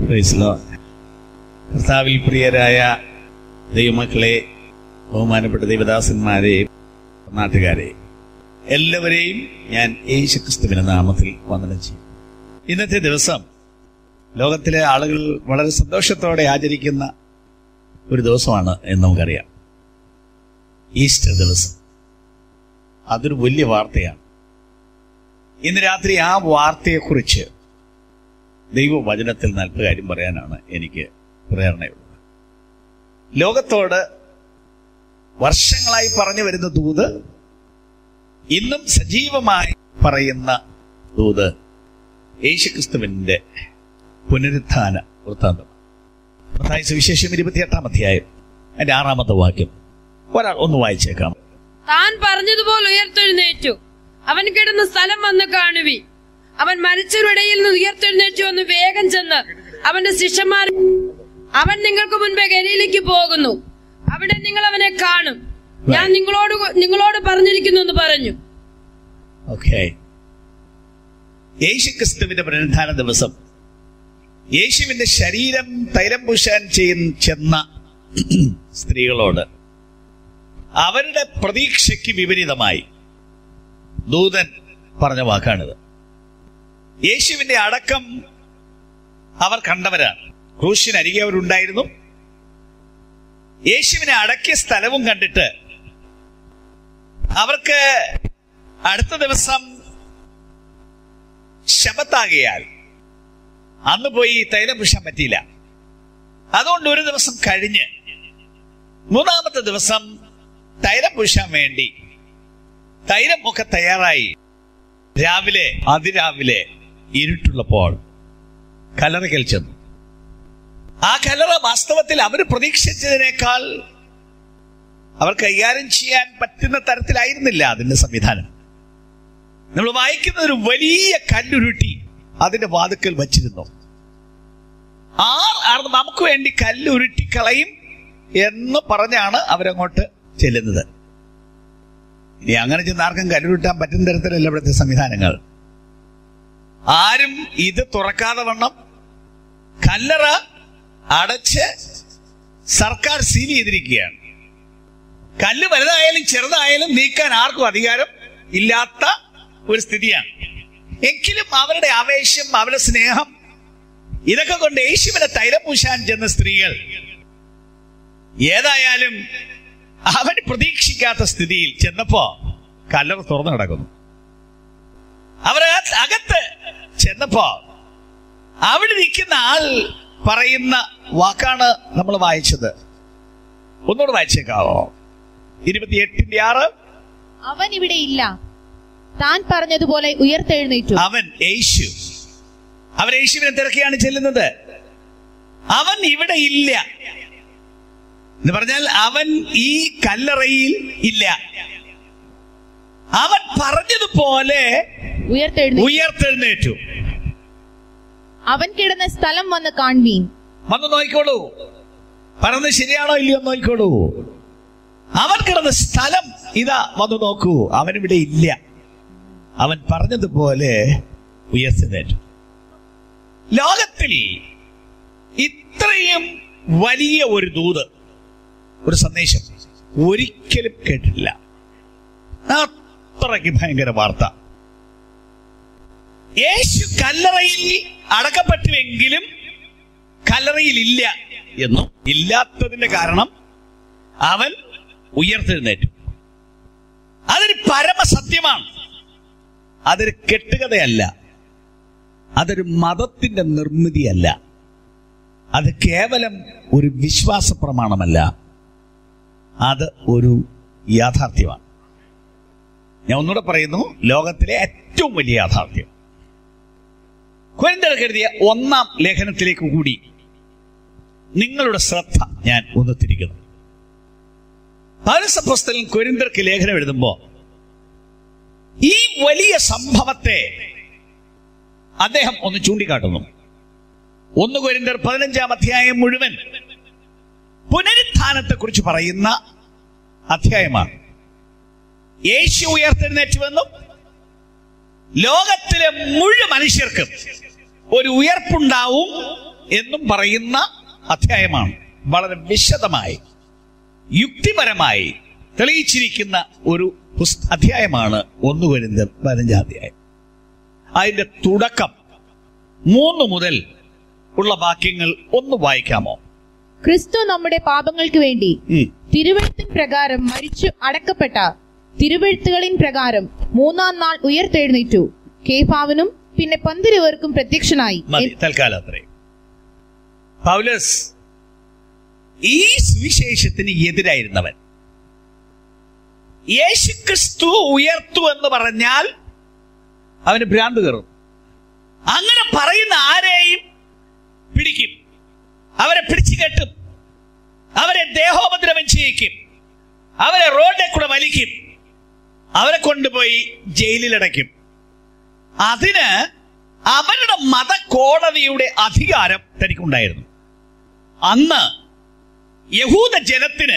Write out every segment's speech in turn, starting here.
Praise Lord. കർത്താവിൽ പ്രിയരായ ദൈവമക്കളെ ബഹുമാനപ്പെട്ട ദൈവദാസന്മാരെ നാട്ടുകാരെ എല്ലാവരെയും ഞാൻ യേശുക്രിസ്തുവിന്റെ നാമത്തിൽ വന്ദനം ചെയ്യും ഇന്നത്തെ ദിവസം ലോകത്തിലെ ആളുകൾ വളരെ സന്തോഷത്തോടെ ആചരിക്കുന്ന ഒരു ദിവസമാണ് എന്ന് നമുക്കറിയാം ഈസ്റ്റർ ദിവസം അതൊരു വലിയ വാർത്തയാണ് ഇന്ന് രാത്രി ആ വാർത്തയെക്കുറിച്ച് ദൈവവചനത്തിൽ നൽപ കാര്യം പറയാനാണ് എനിക്ക് പ്രേരണയുള്ളത് ലോകത്തോട് വർഷങ്ങളായി പറഞ്ഞു വരുന്ന ദൂത് ഇന്നും സജീവമായി പറയുന്ന ദൂത് യേശുക്രിസ്തുവിന്റെ പുനരുത്ഥാന വൃത്താന്തമാണ് മത്തായി സുവിശേഷം ഇരുപത്തിയെട്ടാം അധ്യായം അതിന്റെ ആറാമത്തെ വാക്യം ഒരാൾ ഒന്ന് വായിച്ചേക്കാം താൻ പറഞ്ഞതുപോലെ ഉയർത്തെഴുന്നേറ്റു അവൻ കിടന്ന സ്ഥലം വന്ന് കാണുവി അവൻ മരിച്ചവരുടെയിൽ നിന്ന് ഉയർത്തെഴുന്നേറ്റു എന്ന് വേഗം ചെന്ന് അവന്റെ ശിഷ്യന്മാർ അവൻ നിങ്ങൾക്ക് മുൻപേ ഗലയിലേക്ക് പോകുന്നു അവിടെ നിങ്ങൾ അവനെ കാണും ഞാൻ നിങ്ങളോട് നിങ്ങളോട് പറഞ്ഞിരിക്കുന്നു എന്ന് പറഞ്ഞു ഓക്കെ യേശുക്രിസ്തുവിന്റെ പുനരുദ്ധാന ദിവസം യേശുവിന്റെ ശരീരം തൈലം പൂശാൻ ചെയ്യുന്ന ചെന്ന സ്ത്രീകളോട് അവരുടെ പ്രതീക്ഷയ്ക്ക് വിപരീതമായി ദൂതൻ പറഞ്ഞ വാക്കാണിത് യേശുവിന്റെ അടക്കം അവർ കണ്ടവരാണ് ക്രൂശിനരികെ അവരുണ്ടായിരുന്നു യേശുവിനെ അടക്കിയ സ്ഥലവും കണ്ടിട്ട് അവർക്ക് അടുത്ത ദിവസം ശബത്താകിയാൽ അന്ന് പോയി തൈലം പൂശാൻ പറ്റിയില്ല അതുകൊണ്ട് ഒരു ദിവസം കഴിഞ്ഞ് മൂന്നാമത്തെ ദിവസം തൈലം പൂശാൻ വേണ്ടി തൈലം ഒക്കെ തയ്യാറായി രാവിലെ അതിരാവിലെ ഇരുട്ടുള്ളപ്പോൾ കലറകൽ ചെന്നു ആ കലറ വാസ്തവത്തിൽ അവർ പ്രതീക്ഷിച്ചതിനേക്കാൾ അവർ കൈകാര്യം ചെയ്യാൻ പറ്റുന്ന തരത്തിലായിരുന്നില്ല അതിന്റെ സംവിധാനം നമ്മൾ വായിക്കുന്ന ഒരു വലിയ കല്ലുരുട്ടി അതിന്റെ വാതുക്കൽ വച്ചിരുന്നു ആർ ആർ നമുക്ക് വേണ്ടി കല്ലുരുട്ടി കളയും എന്ന് പറഞ്ഞാണ് അവരങ്ങോട്ട് ചെല്ലുന്നത് ഇനി അങ്ങനെ ചെന്ന് ആർക്കും കല്ലുരുട്ടാൻ പറ്റുന്ന തരത്തിലല്ല ഇവിടുത്തെ സംവിധാനങ്ങൾ ആരും ഇത് തുറക്കാതെ വണ്ണം കല്ലറ അടച്ച് സർക്കാർ സീൽ ചെയ്തിരിക്കുകയാണ് കല്ല് വലുതായാലും ചെറുതായാലും നീക്കാൻ ആർക്കും അധികാരം ഇല്ലാത്ത ഒരു സ്ഥിതിയാണ് എങ്കിലും അവരുടെ ആവേശം അവരുടെ സ്നേഹം ഇതൊക്കെ കൊണ്ട് യേശുവിനെ തൈലം പൂശാൻ ചെന്ന സ്ത്രീകൾ ഏതായാലും അവൻ പ്രതീക്ഷിക്കാത്ത സ്ഥിതിയിൽ ചെന്നപ്പോ കല്ലറ തുറന്നു കിടക്കുന്നു അവർ അകത്ത് ചെന്നപ്പോ അവിടെ നിൽക്കുന്ന ആൾ പറയുന്ന വാക്കാണ് നമ്മൾ വായിച്ചത് ഒന്നുകൂടെ വായിച്ചേക്കാവോ ഇരുപത്തിയെട്ടിന്റെ ആറ് അവൻ ഇവിടെ ഇല്ല താൻ പറഞ്ഞതുപോലെ ഉയർത്തെഴുന്നേറ്റു അവൻ യേശു അവൻ യേശുവിനെ തിരക്കിയാണ് ചെല്ലുന്നത് അവൻ ഇവിടെ ഇല്ല എന്ന് പറഞ്ഞാൽ അവൻ ഈ കല്ലറയിൽ ഇല്ല അവൻ പറഞ്ഞതുപോലെ ഉയർത്തെഴുന്നേറ്റു ഉയർത്തെഴുന്നേറ്റു അവൻ കിടന്ന സ്ഥലം വന്ന് കാൺവീൻ വന്ന് നോക്കിക്കോളൂ പറഞ്ഞത് ശരിയാണോ ഇല്ലയോ എന്ന് നോക്കിക്കോളൂ അവൻ കിടന്ന സ്ഥലം ഇതാ വന്നു നോക്കൂ അവൻ ഇവിടെ ഇല്ല അവൻ പറഞ്ഞതുപോലെ ഉയർത്തുന്നേറ്റു ലോകത്തിൽ ഇത്രയും വലിയ ഒരു ദൂത് ഒരു സന്ദേശം ഒരിക്കലും കേട്ടിട്ടില്ല അത്രയ്ക്ക് ഭയങ്കര വാർത്ത യേശു കല്ലറയിൽ അടക്കപ്പെട്ടുവെങ്കിലും കല്ലറയിൽ ഇല്ല എന്നും ഇല്ലാത്തതിന്റെ കാരണം അവൻ ഉയർത്തെഴുന്നേറ്റു അതൊരു പരമസത്യമാണ് അതൊരു കെട്ടുകഥയല്ല അതൊരു മതത്തിന്റെ നിർമ്മിതിയല്ല അത് കേവലം ഒരു വിശ്വാസ പ്രമാണമല്ല അത് ഒരു യാഥാർത്ഥ്യമാണ് ഞാൻ ഒന്നുകൂടെ പറയുന്നു ലോകത്തിലെ ഏറ്റവും വലിയ യാഥാർത്ഥ്യം കൊരിന്തർക്ക് എഴുതിയ ഒന്നാം ലേഖനത്തിലേക്ക് കൂടി നിങ്ങളുടെ ശ്രദ്ധ ഞാൻ ഒന്ന് തിരിക്കുന്നു പൗരസപ്പസ്തലൻ കൊരിന്തർക്ക് ലേഖനം എഴുതുമ്പോ ഈ വലിയ സംഭവത്തെ അദ്ദേഹം ഒന്ന് ചൂണ്ടിക്കാട്ടുന്നു ഒന്ന് കൊരിന്തർ പതിനഞ്ചാം അധ്യായം മുഴുവൻ പുനരുത്ഥാനത്തെ കുറിച്ച് പറയുന്ന അധ്യായമാണ് യേശു ഉയർത്തെഴുന്നേറ്റുവെന്നും ലോകത്തിലെ മുഴുവൻ മനുഷ്യർക്കും ഒരു ഉയർപ്പുണ്ടാവും എന്നും പറയുന്ന അധ്യായമാണ് വളരെ വിശദമായി യുക്തിപരമായി തെളിയിച്ചിരിക്കുന്ന ഒരു പുസ്ത- അധ്യായമാണ് ഒന്ന് വരുന്നത് പതിനഞ്ചാം അധ്യായം അതിന്റെ തുടക്കം മൂന്ന് മുതൽ ഉള്ള വാക്യങ്ങൾ ഒന്ന് വായിക്കാമോ ക്രിസ്തു നമ്മുടെ പാപങ്ങൾക്ക് വേണ്ടി ഉം. തിരുവഴുത്തിൻ പ്രകാരം മരിച്ചു അടക്കപ്പെട്ട തിരുവഴുത്തുകളിൻ പ്രകാരം മൂന്നാം നാൾ ഉയർത്തെഴുന്നേറ്റു കേഫാവിനും പിന്നെ പന്തിരുവർക്കും പ്രത്യക്ഷനായി മതി തൽക്കാലം അത്രയും പൗലസ് ഈ സുവിശേഷത്തിന് എതിരായിരുന്നവൻ യേശുക്രിസ്തു ഉയർത്തു എന്ന് പറഞ്ഞാൽ അവന് ഭ്രാന്ത് കയറും അങ്ങനെ പറയുന്ന ആരെയും പിടിക്കും അവരെ പിടിച്ചു കെട്ടും അവരെ ദേഹോപദ്രവം ചെയ്യിക്കും അവരെ റോഡിൽ കൂടെ വലിക്കും അവരെ കൊണ്ടുപോയി ജയിലിലടയ്ക്കും അതിന് അവരുടെ മതകോടതിയുടെ അധികാരം തനിക്കുണ്ടായിരുന്നു അന്ന് യഹൂദ ജനത്തിന്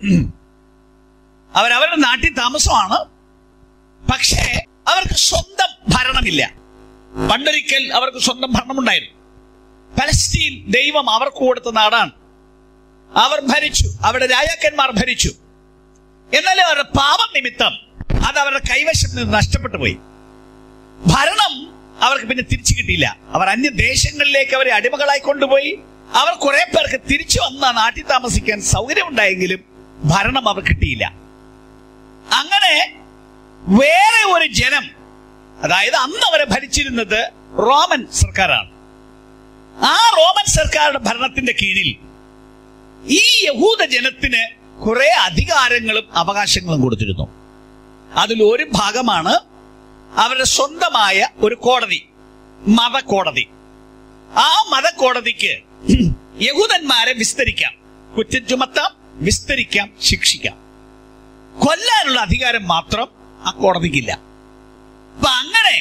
അവരവരുടെ നാട്ടിൽ താമസമാണ് പക്ഷേ അവർക്ക് സ്വന്തം ഭരണമില്ല പണ്ടൊരിക്കൽ അവർക്ക് സ്വന്തം ഭരണമുണ്ടായിരുന്നു പലസ്തീൻ ദൈവം അവർക്ക് കൊടുത്ത നാടാണ് അവർ ഭരിച്ചു അവരുടെ രാജാക്കന്മാർ ഭരിച്ചു എന്നാൽ അവരുടെ പാപം നിമിത്തം അത് അവരുടെ കൈവശം നിന്ന് നഷ്ടപ്പെട്ടു പോയി ഭരണം അവർക്ക് പിന്നെ തിരിച്ചു കിട്ടിയില്ല അവർ അന്യ ദേശങ്ങളിലേക്ക് അവരെ അടിമകളായി കൊണ്ടുപോയി അവർ കുറെ പേർക്ക് തിരിച്ചു വന്ന നാട്ടിൽ താമസിക്കാൻ സൗകര്യമുണ്ടായെങ്കിലും ഭരണം അവർ കിട്ടിയില്ല അങ്ങനെ വേറെ ഒരു ജനം അതായത് അന്ന് അവരെ ഭരിച്ചിരുന്നത് റോമൻ സർക്കാരാണ് ആ റോമൻ സർക്കാരുടെ ഭരണത്തിന്റെ കീഴിൽ ഈ യഹൂദ ജനത്തിന് കുറെ അധികാരങ്ങളും അവകാശങ്ങളും കൊടുത്തിരുന്നു അതിൽ ഒരു ഭാഗമാണ് അവരുടെ സ്വന്തമായ ഒരു കോടതി മതകോടതി ആ മതകോടതിക്ക് യഹൂദന്മാരെ വിസ്തരിക്കാം കുറ്റം ചുമത്താം വിസ്തരിക്കാം ശിക്ഷിക്കാം കൊല്ലാനുള്ള അധികാരം മാത്രം ആ കോടതിക്കില്ല അപ്പൊ അങ്ങനെ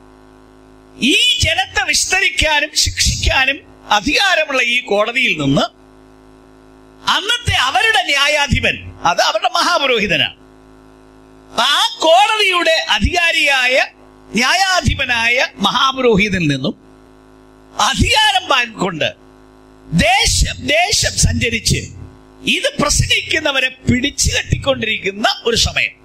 ഈ ജനത്തെ വിസ്തരിക്കാനും ശിക്ഷിക്കാനും അധികാരമുള്ള ഈ കോടതിയിൽ നിന്ന് അന്നത്തെ അവരുടെ ന്യായാധിപൻ അത് അവരുടെ മഹാപുരോഹിതനാണ് ആ കോടതിയുടെ അധികാരിയായ ന്യായാധിപനായ മഹാപുരോഹിതനിൽ നിന്നും അധികാരം വാങ്ങിക്കൊണ്ട് ദേശം ദേശം സഞ്ചരിച്ച് ഇത് പ്രസംഗിക്കുന്നവരെ പിടിച്ചു കെട്ടിക്കൊണ്ടിരിക്കുന്ന ഒരു സമയം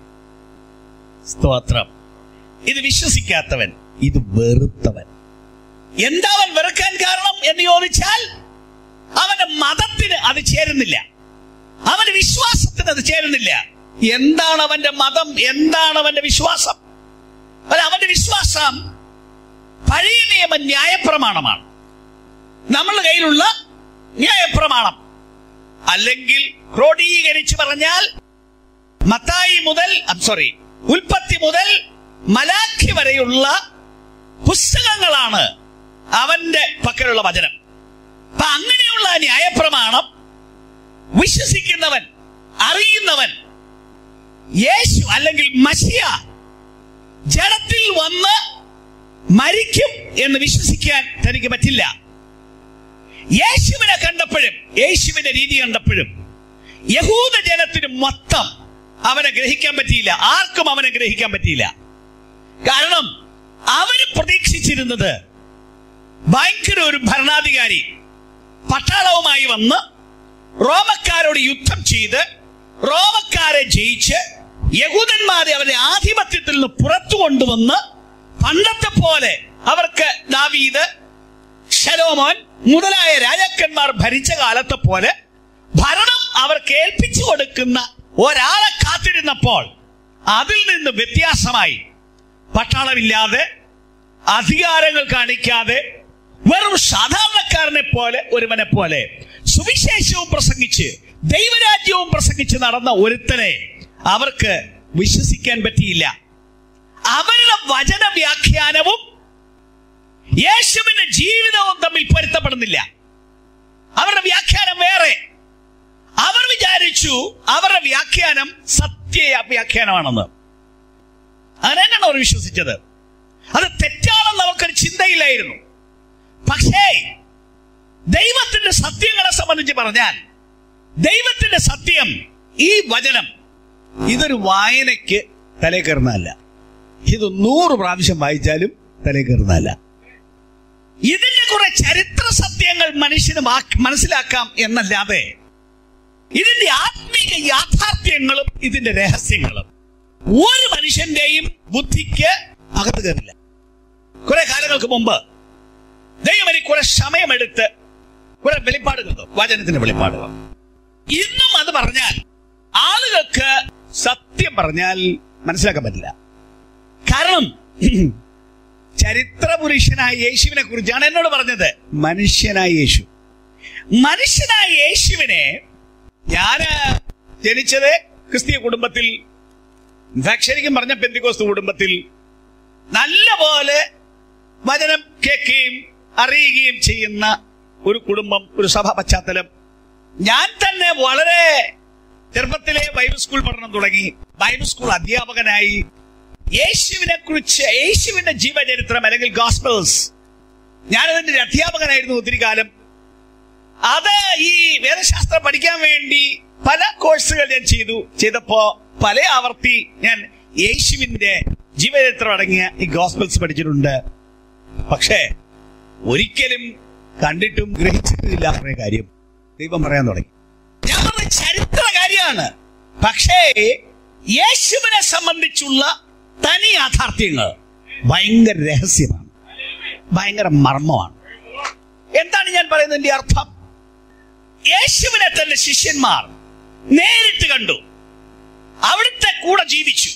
സ്തോത്രം ഇത് വിശ്വസിക്കാത്തവൻ ഇത് വെറുത്തവൻ എന്താ അവൻ വെറുക്കാൻ കാരണം എന്ന് ചോദിച്ചാൽ അവന്റെ മതത്തിന് അത് ചേരുന്നില്ല അവന്റെ വിശ്വാസത്തിന് അത് ചേരുന്നില്ല എന്താണ് അവന്റെ മതം എന്താണ് അവന്റെ വിശ്വാസം അല്ല അവന്റെ വിശ്വാസം പഴയ നിയമ ന്യായപ്രമാണമാണ് നമ്മളുടെ കയ്യിലുള്ള ന്യായപ്രമാണം അല്ലെങ്കിൽ ക്രോഡീകരിച്ച് പറഞ്ഞാൽ മത്തായി മുതൽ സോറി ഉൽപ്പത്തി മുതൽ മലാഖി വരെയുള്ള പുസ്തകങ്ങളാണ് അവന്റെ പക്കലുള്ള വചനം അപ്പൊ അങ്ങനെയുള്ള ന്യായപ്രമാണം വിശ്വസിക്കുന്നവൻ അറിയുന്നവൻ യേശു അല്ലെങ്കിൽ മസിയ ജഡത്തിൽ വന്ന് മരിക്കും എന്ന് വിശ്വസിക്കാൻ തനിക്ക് പറ്റില്ല യേശുവിനെ കണ്ടപ്പോഴും യേശുവിന്റെ രീതി കണ്ടപ്പോഴും യഹൂദ ജനത്തിന് മൊത്തം അവനെ ഗ്രഹിക്കാൻ പറ്റിയില്ല ആർക്കും അവനെ ഗ്രഹിക്കാൻ പറ്റിയില്ല കാരണം അവര് പ്രതീക്ഷിച്ചിരുന്നത് ഭയങ്കര ഒരു ഭരണാധികാരി പട്ടാളവുമായി വന്ന് റോമക്കാരോട് യുദ്ധം ചെയ്ത് റോമക്കാരെ ജയിച്ച് യഹൂദന്മാരെ അവരുടെ ആധിപത്യത്തിൽ നിന്ന് പുറത്തു കൊണ്ടുവന്ന് പണ്ടത്തെ പോലെ അവർക്ക് ദാവീദ് ശലോമോൻ മുതലായ രാജാക്കന്മാർ ഭരിച്ച കാലത്തെ പോലെ ഭരണം അവർക്ക് ഏൽപ്പിച്ചു കൊടുക്കുന്ന ഒരാളെ കാത്തിരുന്നപ്പോൾ അതിൽ നിന്ന് വ്യത്യാസമായി പട്ടാളമില്ലാതെ അധികാരങ്ങൾ കാണിക്കാതെ വെറും സാധാരണക്കാരനെ പോലെ ഒരുവനെ പോലെ സുവിശേഷവും പ്രസംഗിച്ച് ദൈവരാജ്യവും പ്രസംഗിച്ച് നടന്ന ഒരുത്തനെ അവർക്ക് വിശ്വസിക്കാൻ പറ്റിയില്ല അവരുടെ വചന വ്യാഖ്യാനവും യേശുവിന്റെ ജീവിതവും തമ്മിൽ പൊരുത്തപ്പെടുന്നില്ല അവരുടെ വ്യാഖ്യാനം വേറെ അവർ വിചാരിച്ചു അവരുടെ വ്യാഖ്യാനം സത്യ വ്യാഖ്യാനമാണെന്ന് അങ്ങനെയാണ് അവർ വിശ്വസിച്ചത് അത് തെറ്റാണെന്ന് അവർക്കൊരു ചിന്തയില്ലായിരുന്നു പക്ഷേ ദൈവത്തിന്റെ സത്യങ്ങളെ സംബന്ധിച്ച് പറഞ്ഞാൽ ദൈവത്തിന്റെ സത്യം ഈ വചനം ഇതൊരു വായനയ്ക്ക് തലേ കയറുന്നതല്ല ഇത് നൂറ് പ്രാവശ്യം വായിച്ചാലും തലേ കയറുന്നതല്ല ഇതിന്റെ കുറെ ചരിത്ര സത്യങ്ങൾ മനുഷ്യന് വാക്ക് മനസ്സിലാക്കാം എന്നല്ലാതെ ഇതിന്റെ ആത്മീയ യാഥാർത്ഥ്യങ്ങളും ഇതിന്റെ രഹസ്യങ്ങളും ഒരു മനുഷ്യന്റെയും ബുദ്ധിക്ക് അകത്ത് കയറില്ല കുറെ കാലങ്ങൾക്ക് മുമ്പ് ദൈവം എനിക്ക് കുറെ സമയമെടുത്ത് കുറെ വെളിപ്പാടുകൾ തന്നു. വചനത്തിന്റെ വെളിപ്പാടുകൾ ഇന്നും അത് പറഞ്ഞാൽ ആളുകൾക്ക് സത്യം പറഞ്ഞാൽ മനസ്സിലാക്കാൻ പറ്റില്ല കാരണം ചരിത്ര പുരുഷനായ യേശുവിനെ കുറിച്ചാണ് എന്നോട് പറഞ്ഞത് മനുഷ്യനായ യേശു മനുഷ്യനായ യേശുവിനെ ഞാന് ജനിച്ചത് ക്രിസ്തീയ കുടുംബത്തിൽ ഇൻഫാക്ട് ശരിക്കും പറഞ്ഞ പെന്തിക്കോസ്തു കുടുംബത്തിൽ നല്ല പോലെ വചനം കേൾക്കുകയും അറിയുകയും ചെയ്യുന്ന ഒരു കുടുംബം ഒരു സഭ പശ്ചാത്തലം ഞാൻ തന്നെ വളരെ ചെറുപ്പത്തിലെ ബൈബിൾ സ്കൂൾ പഠനം തുടങ്ങി ബൈബിൾ സ്കൂൾ അധ്യാപകനായി യേശുവിനെ കുറിച്ച് യേശുവിന്റെ ജീവചരിത്രം അല്ലെങ്കിൽ ഗോസ്പൽസ് ഞാനതിന്റെ ഒരു അധ്യാപകനായിരുന്നു ഒത്തിരി കാലം അത് ഈ വേദശാസ്ത്രം പഠിക്കാൻ വേണ്ടി പല കോഴ്സുകൾ ഞാൻ ചെയ്തു ചെയ്തപ്പോ പല ആവർത്തി ഞാൻ യേശുവിന്റെ ജീവചരിത്രം അടങ്ങിയ ഈ ഗോസ്പൽസ് പഠിച്ചിട്ടുണ്ട് പക്ഷേ ഒരിക്കലും കണ്ടിട്ടും ഗ്രഹിച്ചിട്ടില്ല കുറെ കാര്യം ദൈവം പറയാൻ തുടങ്ങി ഞാൻ പറഞ്ഞ ചരിത്ര കാര്യമാണ് പക്ഷേ യേശുവിനെ സംബന്ധിച്ചുള്ള തനി യാഥാർത്ഥ്യങ്ങൾ ഭയങ്കര രഹസ്യമാണ് ഭയങ്കര മർമ്മമാണ് എന്താണ് ഞാൻ പറയുന്നതിന്റെ അർത്ഥം യേശുവിനെ തന്നെ ശിഷ്യന്മാർ നേരിട്ട് കണ്ടു അവിടുത്തെ കൂടെ ജീവിച്ചു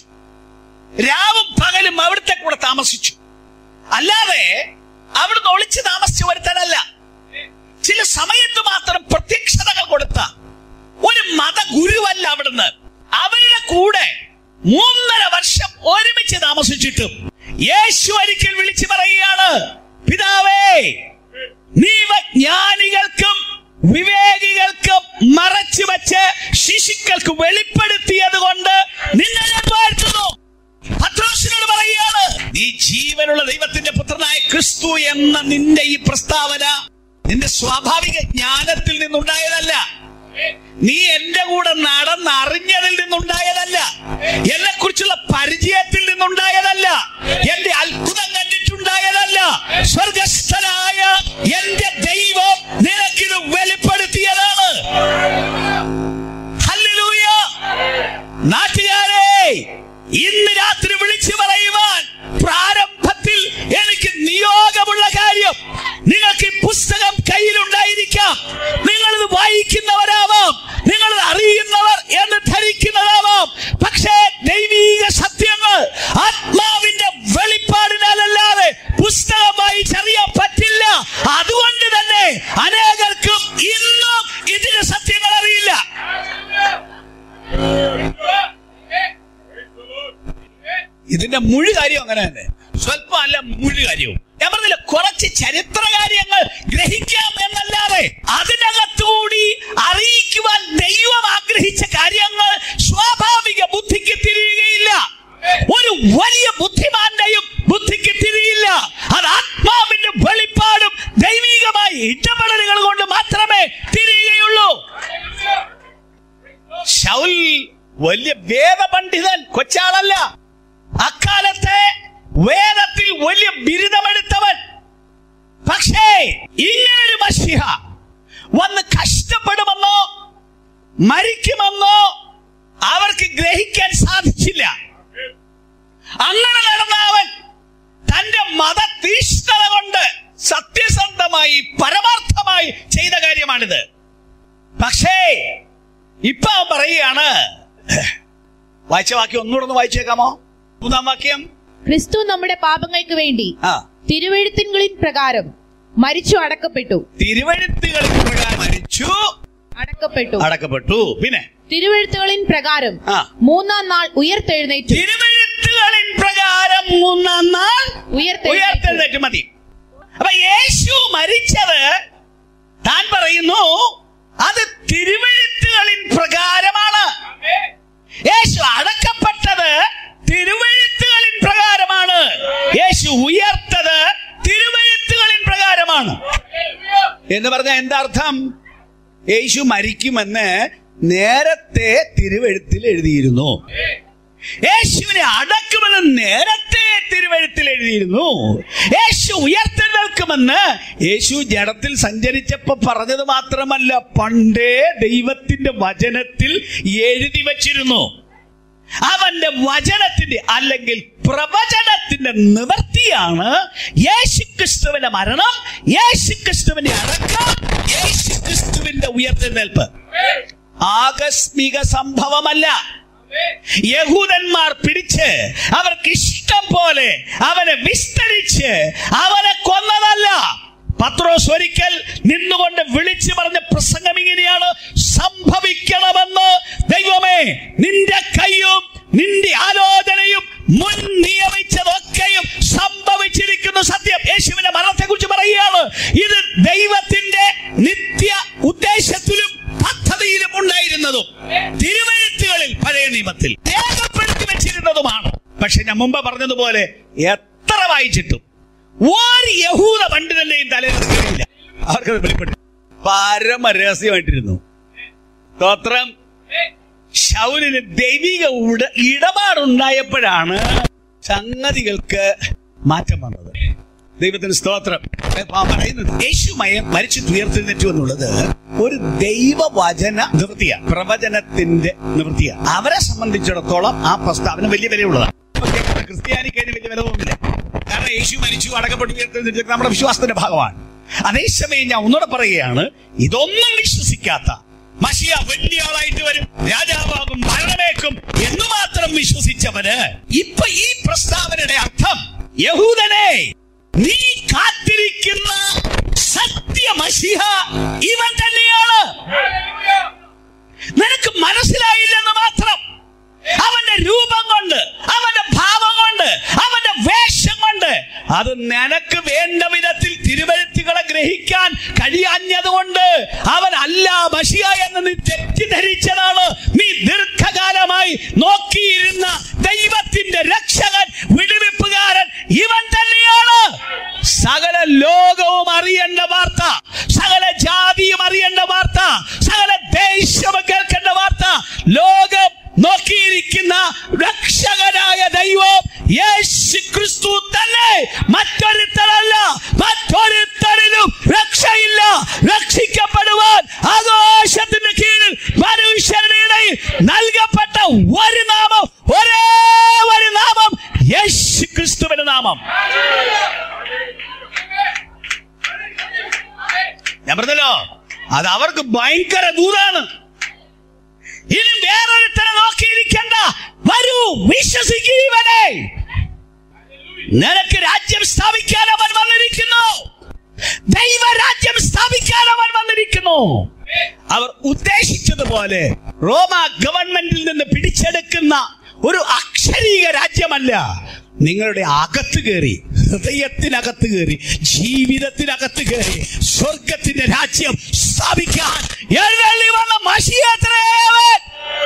രാവും പകലും അവിടുത്തെ കൂടെ താമസിച്ചു അല്ലാതെ അവിടുന്ന് ഒളിച്ചു താമസിച്ചു വരുത്താനല്ല ചില സമയത്ത് മാത്രം പ്രത്യക്ഷതകൾ കൊടുത്ത ഒരു മതഗുരുവല്ല അവിടുന്ന് അവരുടെ കൂടെ മൂന്നര വർഷം ഒരുമിച്ച് താമസിച്ചിട്ടും യേശു ഒരിക്കൽ വിളിച്ചു പറയുകയാണ് പിതാവേ നീ ഇവ ജ്ഞാനികൾക്കും വിവേകികൾക്കും മറച്ചു വെച്ച് ശിശുക്കൾക്ക് വെളിപ്പെടുത്തിയത് കൊണ്ട് നിന്നെ ഞാൻ വാഴ്ത്തുന്നു പത്രോസിനോട് പറയുകയാണ് നീ ജീവനുള്ള ദൈവത്തിന്റെ പുത്രനായ ക്രിസ്തു എന്ന നിന്റെ ഈ പ്രസ്താവന നിന്റെ സ്വാഭാവിക ജ്ഞാനത്തിൽ നിന്നുണ്ടായതല്ല നീ എന്റെ കൂടെ നടന്നറിഞ്ഞതിൽ നിന്നുണ്ടായതല്ല എന്നെ കുറിച്ചുള്ള പരിചയത്തിൽ നിന്നുണ്ടായതല്ല എന്റെ അത്ഭുതം കണ്ടിട്ടുണ്ടായതല്ല സ്വർഗസ്ഥനായ എന്റെ ദൈവം നിനക്കിത് വെളിപ്പെടുത്തിയതാണ് ഹല്ലേലൂയ നാട്ടുകാരെ ഇന്ന് രാത്രി വിളിച്ചു പറയുവാൻ പ്രാരംഭത്തിൽ എനിക്ക് നിയോഗമുള്ള കാര്യം നിങ്ങൾക്ക് ഈ പുസ്തകം കയ്യിലുണ്ടായിരിക്കാം നിങ്ങളിത് വായിക്കുന്നവരാവാം നിങ്ങളിത് അറിയുന്നവർ എന്ന് ധരിക്കുന്നതാവാം പക്ഷേ ദൈവീക സത്യങ്ങൾ ആത്മാവിന്റെ വെളിപ്പാടിനാലല്ലാതെ പുസ്തകം വായിച്ചറിയാൻ പറ്റില്ല അതുകൊണ്ട് തന്നെ അനേകർക്കും ഇന്നും ഇതിന്റെ സത്യങ്ങൾ അറിയില്ല ഇതിന്റെ മുഴു കാര്യം അങ്ങനെ തന്നെ സ്വല്പം അല്ല മുഴു കാര്യവും ഞാൻ പറഞ്ഞില്ല കുറച്ച് ചരിത്ര കാര്യങ്ങൾ ഗ്രഹിക്കാം എന്നല്ലാതെ അതിനകത്തുകൂടി അറിയിക്കുവാൻ ദൈവം ആഗ്രഹിച്ച കാര്യങ്ങൾ സ്വാഭാവിക ബുദ്ധിക്ക് തിരിയുകയില്ല ഒരു വലിയ ബുദ്ധിമാന്റെയും ബുദ്ധിക്ക് തിരിയില്ല അത് ആത്മാവിന്റെ വെളിപ്പാടും ദൈവികമായ ഇടപെടലുകൾ കൊണ്ട് മാത്രമേ തിരിയുകയുള്ളൂ ശൗൽ വലിയ വേദപണ്ഡിതൻ കൊച്ചാളല്ല അക്കാലത്തെ വേദത്തിൽ വലിയ ബിരുദമെടുത്തവൻ പക്ഷേ ഇങ്ങനൊരു മഷിഹ വന്ന് കഷ്ടപ്പെടുമെന്നോ മരിക്കുമെന്നോ അവർക്ക് ഗ്രഹിക്കാൻ സാധിച്ചില്ല അങ്ങനെ നടന്ന അവൻ തന്റെ മതതീഷ്ണത കൊണ്ട് സത്യസന്ധമായി പരമാർത്ഥമായി ചെയ്ത കാര്യമാണിത് പക്ഷേ ഇപ്പൊ അവൻ പറയുകയാണ് വായിച്ച വാക്യം ഒന്നുകൂടെ ഒന്ന് വായിച്ചേക്കാമോ മൂന്നാം വാക്യം ക്രിസ്തു നമ്മുടെ പാപങ്ങൾക്ക് വേണ്ടി ആ തിരുവഴുത്തിൻകളിൻ പ്രകാരം മരിച്ചു അടക്കപ്പെട്ടു തിരുവഴുത്തുകളിൽ പ്രകാരം മരിച്ചു അടക്കപ്പെട്ടു അടക്കപ്പെട്ടു പിന്നെ തിരുവഴുത്തുകളിൻ പ്രകാരം ആ മൂന്നാം നാൾ ഉയർത്തെഴുന്നേറ്റു തിരുവഴുത്തുകളിൻ പ്രകാരം മൂന്നാം നാൾ ഉയർത്തെഴുന്നേറ്റു ഉയർത്തെഴുന്നേറ്റ് മതി അപ്പൊ യേശു മരിച്ചത് താൻ പറയുന്നു അത് തിരുവഴുത്തുകളിൻ പ്രകാരമാണ് യേശു അടക്കപ്പെട്ടത് തിരുവഴുത്തുകളിൻ പ്രകാരമാണ് യേശു ഉയർത്തത് തിരുവഴുത്തുകളിൻ പ്രകാരമാണ് എന്ന് പറഞ്ഞാൽ എന്താ അർത്ഥം യേശു മരിക്കുമെന്ന് നേരത്തെ തിരുവഴുത്തിൽ എഴുതിയിരുന്നു യേശുവിനെ അടക്കുമെന്ന് നേരത്തെ തിരുവഴുത്തിൽ എഴുതിയിരുന്നു യേശു ഉയർത്തെഴുന്നേൽക്കുമെന്ന് അറിയാമെന്ന് യേശു ജഡത്തിൽ സഞ്ചരിച്ചപ്പോ പറഞ്ഞത് മാത്രമല്ല പണ്ടേ ദൈവത്തിന്റെ വചനത്തിൽ എഴുതി വച്ചിരുന്നു അവന്റെ വചനത്തിന്റെ അല്ലെങ്കിൽ പ്രവചനത്തിന്റെ നിവൃത്തിയാണ് യേശുക്രിസ്തുവിന്റെ മരണം യേശുക്രിസ്തുവിന്റെ അടക്കം യേശുക്രിസ്തുവിന്റെ ഉയർത്തെഴുന്നേൽപ്പ് ആകസ്മിക സംഭവമല്ല യഹൂദന്മാർ പിടിച്ച് അവർക്ക് ഇഷ്ടം പോലെ അവനെ വിസ്തരിച്ച് അവനെ കൊന്നതല്ല പത്രോസ് ഒരിക്കൽ നിന്നുകൊണ്ട് വിളിച്ചു പറഞ്ഞ പ്രസംഗം ഇങ്ങനെയാണ് സംഭവിക്കണമെന്ന് ദൈവമേ നിന്റെ കൈയും നിന്റെ ആലോചനയും മുൻ നിയമിച്ചതൊക്കെയും സംഭവിച്ചിരിക്കുന്നു സത്യം യേശുവിന്റെ മരണത്തെ കുറിച്ച് പറയുകയാണ് ഇത് ദൈവത്തിന്റെ നിത്യ ഉദ്ദേശത്തിലും പദ്ധതിയിലും ഉണ്ടായിരുന്നതും തിരുവഴുത്തുകളിൽ പഴയ നിയമത്തിൽ രേഖപ്പെടുത്തി വെച്ചിരുന്നതുമാണ് പക്ഷെ ഞാൻ മുമ്പ് പറഞ്ഞതുപോലെ എത്ര വായിച്ചിട്ടും ഒരു യഹൂദ പണ്ഡിതന്റെയും തലയിൽ കയറിയില്ല അവർക്കത് വെളിപ്പെട്ടു പരമ രഹസ്യമായിട്ടിരുന്നു സ്തോത്രം ശൗലിന് ദൈവിക ഉട ഇടപാടുണ്ടായപ്പോഴാണ് സംഗതികൾക്ക് മാറ്റം വന്നത് ദൈവത്തിന് സ്തോത്രം ആ പറയുന്നത് യേശുമയം മരിച്ചു ഉയർത്തെഴുന്നേറ്റു എന്നുള്ളത് ഒരു ദൈവവചന നിവൃത്തിയാണ് പ്രവചനത്തിന്റെ നിവൃത്തിയാണ് അവരെ സംബന്ധിച്ചിടത്തോളം ആ പ്രസ്താവന വലിയ വിലയുള്ളതാണ് ഇപ്പൊ കേൾക്കുന്ന ക്രിസ്ത്യാനിക്ക് അതിന് വലിയ വില തോന്നുന്നില്ല കാരണം യേശു മരിച്ചു അടക്കപ്പെട്ടു ഉയർത്തെഴുന്നേറ്റ് നമ്മുടെ വിശ്വാസത്തിന്റെ ഭാഗമാണ് അതേസമയം ഞാൻ ഒന്നുകൂടെ പറയുകയാണ് ഇതൊന്നും വിശ്വസിക്കാത്ത മഷിയ വലിയ ആളായിട്ട് വരും രാജാവാകും ഭരണമേക്കും എന്ന് മാത്രം വിശ്വസിച്ചവന് ഇപ്പൊ ഈ പ്രസ്താവനയുടെ അർത്ഥം യഹൂദനെ നീ കാത്തിരിക്കുന്ന സത്യമഷിഹ ഇവൻ തന്നെയാണ് നിനക്ക് മനസ്സിലായില്ലെന്ന് മാത്രം അവന്റെ രൂപം കൊണ്ട് അവന്റെ ഭാവം കൊണ്ട് അവന്റെ വേഷം കൊണ്ട് അത് നിനക്ക് വേണ്ട വിധത്തിൽ തിരുവഴുത്തുകളെ ഗ്രഹിക്കാൻ കഴിയാഞ്ഞതുകൊണ്ട് അവൻ അല്ല മഷിയ എന്ന് നീ തെറ്റിദ്ധരിച്ചതാണ് നീ ദീർഘകാലമായി നോക്കിയിരുന്ന ദൈവത്തിന്റെ രക്ഷകൻ വിടുവിപ്പുകാരൻ ഇവൻ തന്നെയാണ് സകല ലോകവും അറിയേണ്ട വാർത്ത സകല ജാതിയും അറിയേണ്ട വാർത്ത സകല ദേശവും കേൾക്കേണ്ട വാർത്ത ലോകം നോക്കിയിരിക്കുന്ന രക്ഷകനായ ദൈവം യേശു ക്രിസ്തു തന്നെ മറ്റൊരുത്തരല്ല മറ്റൊരുത്തരിലും രക്ഷയില്ല രക്ഷിക്കപ്പെടുവാൻ ആകാശത്തിന്റെ കീഴിൽ മനുഷ്യരുടെ ഇടയിൽ നൽകപ്പെട്ട ഒരു നാമം ഒരേ ഒരു നാമം യേശു ക്രിസ്തുവിന്റെ നാമം ഞാൻ പറഞ്ഞല്ലോ അത് അവർക്ക് ഭയങ്കര ദൂതാണ് ഇനി വേറൊരുത്തരെ നോക്കിയിരിക്കണ്ട വരൂ വിശ്വസിക്കീവനെ നിനക്ക് രാജ്യം സ്ഥാപിക്കാൻ അവൻ വന്നിരിക്കുന്നു ദൈവരാജ്യം സ്ഥാപിക്കാൻ അവൻ വന്നിരിക്കുന്നു അവർ ഉദ്ദേശിച്ചതുപോലെ റോമ ഗവൺമെന്റിൽ നിന്ന് പിടിച്ചെടുക്കുന്ന ഒരു അക്ഷരീക രാജ്യമല്ല നിങ്ങളുടെ അകത്ത് കയറി ഹൃദയത്തിനകത്ത് കയറി ജീവിതത്തിനകത്ത് കയറി സ്വർഗത്തിന്റെ രാജ്യം സ്ഥാപിക്കാൻ എഴുന്നള്ളി വന്ന മഷിയത്രേവൻ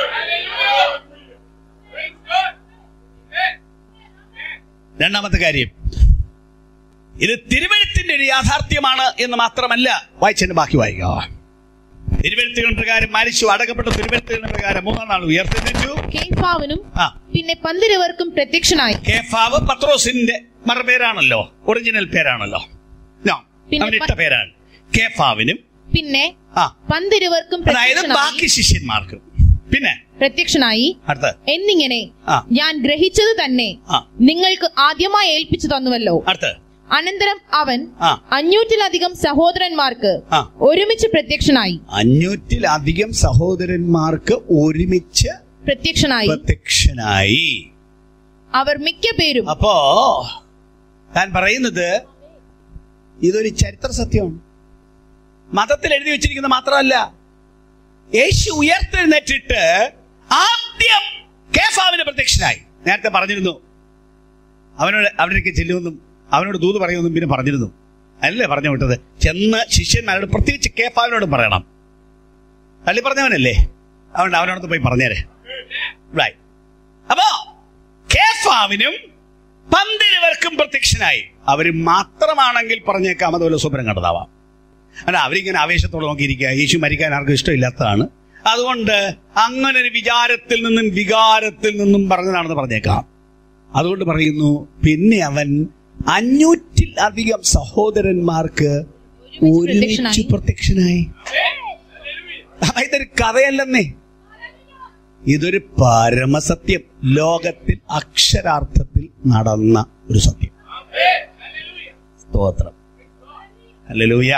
രണ്ടാമത്തെ കാര്യം ഇത് തിരുവഴുത്തിന്റെ ഒരു യാഥാർത്ഥ്യമാണ് എന്ന് മാത്രമല്ല വായിച്ചതിന്റെ ബാക്കി വായിക്കുക തിരുവഴുത്തുകൾ പ്രകാരം മരിച്ചു അടക്കപ്പെട്ട തിരുവഴുത്തുകളുടെ പ്രകാരം മൂന്നാം നാൾ ഉയർത്തെഴുന്നേറ്റു കേഫാവിനും ആ പിന്നെ പന്തിരുവർക്കും പ്രത്യക്ഷനായി കേഫാവ് പത്രോസിന്റെ മറുപേരാണല്ലോ ഒറിജിനൽ പേരാണല്ലോ No, പിന്നെ അവന്റെ ഇട്ട പ- പേരാണ് കേഫാവിനും പിന്നെ ആ പന്തിരുവർക്കും അതായത് പ്രത്യക്ഷനായി ബാക്കി ശിഷ്യന്മാർക്കും പിന്നെ പ്രത്യക്ഷനായി അടുത്ത എന്നിങ്ങനെ ആ. ഞാൻ ഗ്രഹിച്ചത് തന്നെ ആ നിങ്ങൾക്ക് ആദ്യമായി ഏൽപ്പിച്ചു തന്നുവല്ലോ അടുത്ത അനന്തരം അവൻ ആ. അഞ്ഞൂറ്റിലധികം സഹോദരന്മാർക്ക് ആ. ഒരുമിച്ച് പ്രത്യക്ഷനായി അഞ്ഞൂറ്റിലധികം സഹോദരന്മാർക്ക് ഒരുമിച്ച് പ്രത്യക്ഷനായി പ്രത്യക്ഷനായി അവർ മിക്ക പേരും അപ്പോ താൻ പറയുന്നത് ഇതൊരു ചരിത്ര സത്യമാണ് മതത്തിൽ എഴുതി വെച്ചിരിക്കുന്ന മാത്രമല്ല യേശു ഉയർത്തെഴുന്നേറ്റിട്ട് ആദ്യം കേഫാവിന് പ്രത്യക്ഷനായി നേരത്തെ പറഞ്ഞിരുന്നു അവനോട് അവരിലേക്ക് ചെല്ലുമെന്നും അവനോട് ദൂത് പറയുമെന്നും പിന്നെ പറഞ്ഞിരുന്നു അല്ലേ പറഞ്ഞു വിട്ടത് ചെന്ന് ശിഷ്യന്മാരോട് പ്രത്യേകിച്ച് കേഫാവിനോട് പറയണം തള്ളി പറഞ്ഞവനല്ലേ അതുകൊണ്ട് അവനോടത്ത് പോയി പറഞ്ഞേരെ Right. അപ്പോ കേഫാവിനും പന്തിരുവർക്കും പ്രത്യക്ഷനായി അവര് മാത്രമാണെങ്കിൽ പറഞ്ഞേക്കാം അതുപോലെ സ്വപ്നം കണ്ടതാവാം അല്ല അവരിങ്ങനെ ആവേശത്തോടെ നോക്കിയിരിക്കുക യേശു മരിക്കാൻ ആർക്കും ഇഷ്ടമില്ലാത്തതാണ് അതുകൊണ്ട് അങ്ങനെ ഒരു വിചാരത്തിൽ നിന്നും വികാരത്തിൽ നിന്നും പറഞ്ഞതാണെന്ന് പറഞ്ഞേക്കാം അതുകൊണ്ട് പറയുന്നു പിന്നെ അവൻ അഞ്ഞൂറ്റിൽ അധികം സഹോദരന്മാർക്ക് ഒരുമിച്ച് പ്രത്യക്ഷനായി അപ്പൊ ഇതൊരു കഥയല്ലെന്നേ ഇതൊരു പരമസത്യം ലോകത്തിൽ അക്ഷരാർത്ഥത്തിൽ നടന്ന ഒരു സത്യം സ്തോത്രം ഹല്ലേലൂയ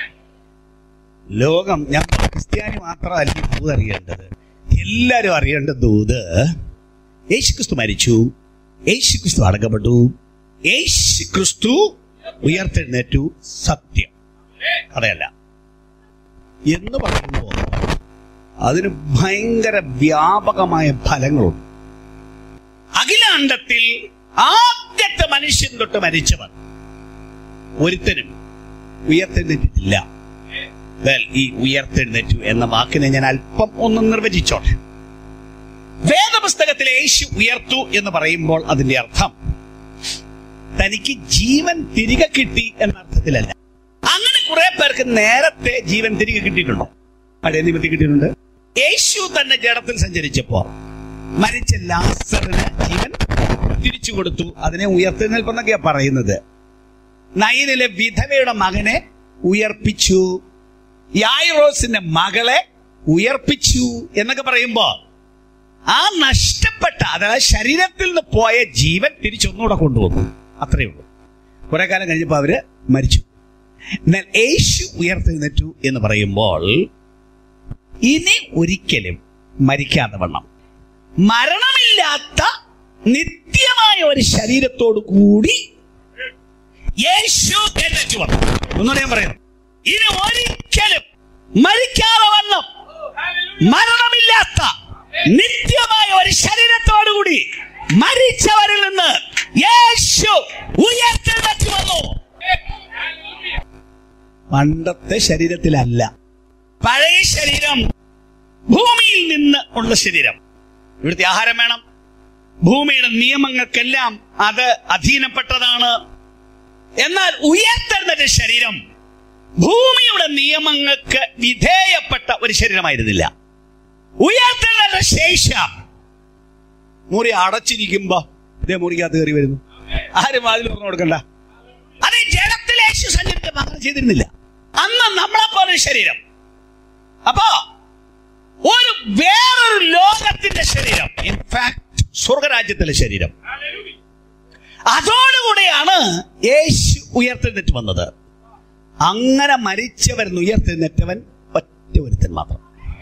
ലോകം ഞാൻ ക്രിസ്ത്യാനി മാത്രമല്ല ഈ ദൂത് അറിയേണ്ടത് എല്ലാരും അറിയേണ്ട ദൂത് യേശുക്രിസ്തു മരിച്ചു യേശുക്രിസ്തു അടക്കപ്പെട്ടു യേശുക്രിസ്തു ഉയർത്തെഴുന്നേറ്റു സത്യം കഥയല്ല എന്ന് പറയുമ്പോൾ അതിന് ഭയങ്കര വ്യാപകമായ ഫലങ്ങളുണ്ട് അഖിലാണ്ടത്തിൽ ആദ്യത്തെ മനുഷ്യൻ തൊട്ട് മരിച്ചവർ ഒരുത്തനും ഉയർത്തെഴുന്നേറ്റിട്ടില്ല വെൽ ഈ ഉയർത്തെഴുന്നേറ്റു എന്ന വാക്കിനെ ഞാൻ അല്പം ഒന്ന് നിർവചിച്ചോട്ടെ വേദപുസ്തകത്തിലെ യേശു ഉയർത്തു എന്ന് പറയുമ്പോൾ അതിന്റെ അർത്ഥം തനിക്ക് ജീവൻ തിരികെ കിട്ടി എന്ന അർത്ഥത്തിലല്ല അങ്ങനെ കുറെ പേർക്ക് നേരത്തെ ജീവൻ തിരികെ കിട്ടിയിട്ടുണ്ട് പഴയ നിമിത്തി കിട്ടിയിട്ടുണ്ട് യേശു തന്നെ ജഡത്തിൽ സഞ്ചരിച്ചപ്പോ മരിച്ച ലാസറിന് ജീവൻ തിരിച്ചു കൊടുത്തു അതിനെ ഉയർത്തെഴുന്നേൽപ്പെന്നൊക്കെയാ പറയുന്നത് നയനിലെ വിധവയുടെ മകനെ ഉയർപ്പിച്ചു യായിറോസിന്റെ മകളെ ഉയർപ്പിച്ചു എന്നൊക്കെ പറയുമ്പോ ആ നഷ്ടപ്പെട്ട അതായത് ശരീരത്തിൽ നിന്ന് പോയ ജീവൻ തിരിച്ചൊന്നുകൂടെ കൊണ്ടുവന്നു അത്രയേ ഉള്ളൂ കുറെ കാലം കഴിഞ്ഞപ്പോ അവര് മരിച്ചു എന്നാൽ യേശു ഉയർത്തെഴുന്നേറ്റു എന്ന് പറയുമ്പോൾ ഇനി ഒരിക്കലും മരിക്കാതെ വണ്ണം മരണമില്ലാത്ത നിത്യമായ ഒരു ശരീരത്തോടു കൂടി യേശു എഴുന്നേറ്റ് വന്നു ഒന്നുകൂടെ ഞാൻ പറയുന്നു ഇനി ഒരിക്കലും മരിക്കാതെ വണ്ണം മരണമില്ലാത്ത നിത്യമായ ഒരു ശരീരത്തോടുകൂടി മരിച്ചവരിൽ നിന്ന് യേശു ഉയർത്തെഴുന്നേറ്റ് വന്നു പണ്ടത്തെ ശരീരത്തിലല്ല പഴയ ശരീരം ഭൂമിയിൽ നിന്ന് ഉള്ള ശരീരം ഇവിടുത്തെ ആഹാരം വേണം ഭൂമിയുടെ നിയമങ്ങൾക്കെല്ലാം അത് അധീനപ്പെട്ടതാണ് എന്നാൽ ഉയർത്തെഴുന്നേറ്റ ശരീരം ഭൂമിയുടെ നിയമങ്ങൾക്ക് വിധേയപ്പെട്ട ഒരു ശരീരമായിരുന്നില്ല ഉയർത്തെഴുന്നേറ്റ ശേഷം മുറി അടച്ചിരിക്കുമ്പോ ഇതേ മുറിക്കകത്ത് കയറി വരുന്നു ആരും വാതിൽ തുറന്നു കൊടുക്കണ്ട അത് ഈ ജഡത്തിൽ യേശു സഞ്ചരിച്ച മാത്രം ചെയ്തിരുന്നില്ല അന്ന് നമ്മളെ പോലെ ഒരു ശരീരം അപ്പോ ഒരു വേറൊരു ലോകത്തിന്റെ ശരീരം ഇൻഫാക്ട് സ്വർഗരാജ്യത്തിലെ ശരീരം അതോടുകൂടിയാണ് യേശു ഉയർത്തെഴുന്നേറ്റ് വന്നത് അങ്ങനെ മരിച്ചവരെന്ന് ഉയർത്തെഴുന്നേറ്റവൻ ഒറ്റ ഒരുത്തൻ മാത്രം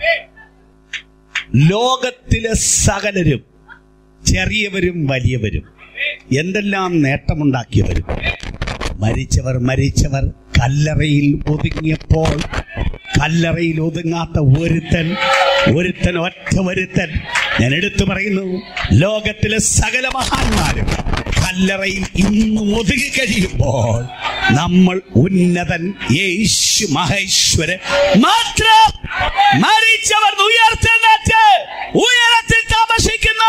ലോകത്തിലെ സകലരും ചെറിയവരും വലിയവരും എന്തെല്ലാം നേട്ടമുണ്ടാക്കിയവരും മരിച്ചവർ മരിച്ചവർ കല്ലറയിൽ ഒതുങ്ങിയപ്പോൾ കല്ലറയിൽ ഒതുങ്ങാത്ത ഒരുത്തൻ ഒരുത്തൻ ഒറ്റ ഒരുത്തൻ ഞാൻ എടുത്തു പറയുന്നു ലോകത്തിലെ സകല മഹാന്മാരും കല്ലറയിൽ ഇന്നും ഒതുങ്ങി കഴിയുമ്പോൾ നമ്മൾ ഉന്നതൻ യേശു മഹേശ്വരൻ മാത്രം മരിച്ചവർ ഉയർത്തെഴുന്നേറ്റ് ഉയരത്തിൽ താമസിക്കുന്നു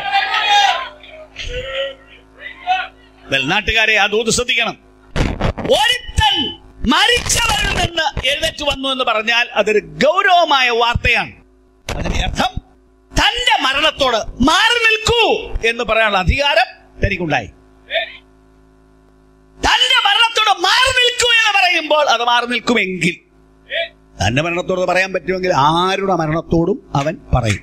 നാട്ടുകാരെ ആ ദൂത് ശ്രദ്ധിക്കണം ഒരുത്തൻ മരിച്ചവരിൽ നിന്ന് എഴുന്നേറ്റ് വന്നു എന്ന് പറഞ്ഞാൽ അതൊരു ഗൗരവമായ വാർത്തയാണ് അതിന്റെ അർത്ഥം തന്റെ മരണത്തോട് മാറി നിൽക്കൂ എന്ന് പറയാനുള്ള അധികാരം തനിക്കുണ്ടായി തന്റെ മരണത്തോട് മാറി നിൽക്കൂ എന്ന് പറയുമ്പോൾ അത് മാറി നിൽക്കുമെങ്കിൽ തന്റെ മരണത്തോട് പറയാൻ പറ്റുമെങ്കിൽ ആരുടെ മരണത്തോടും അവൻ പറയും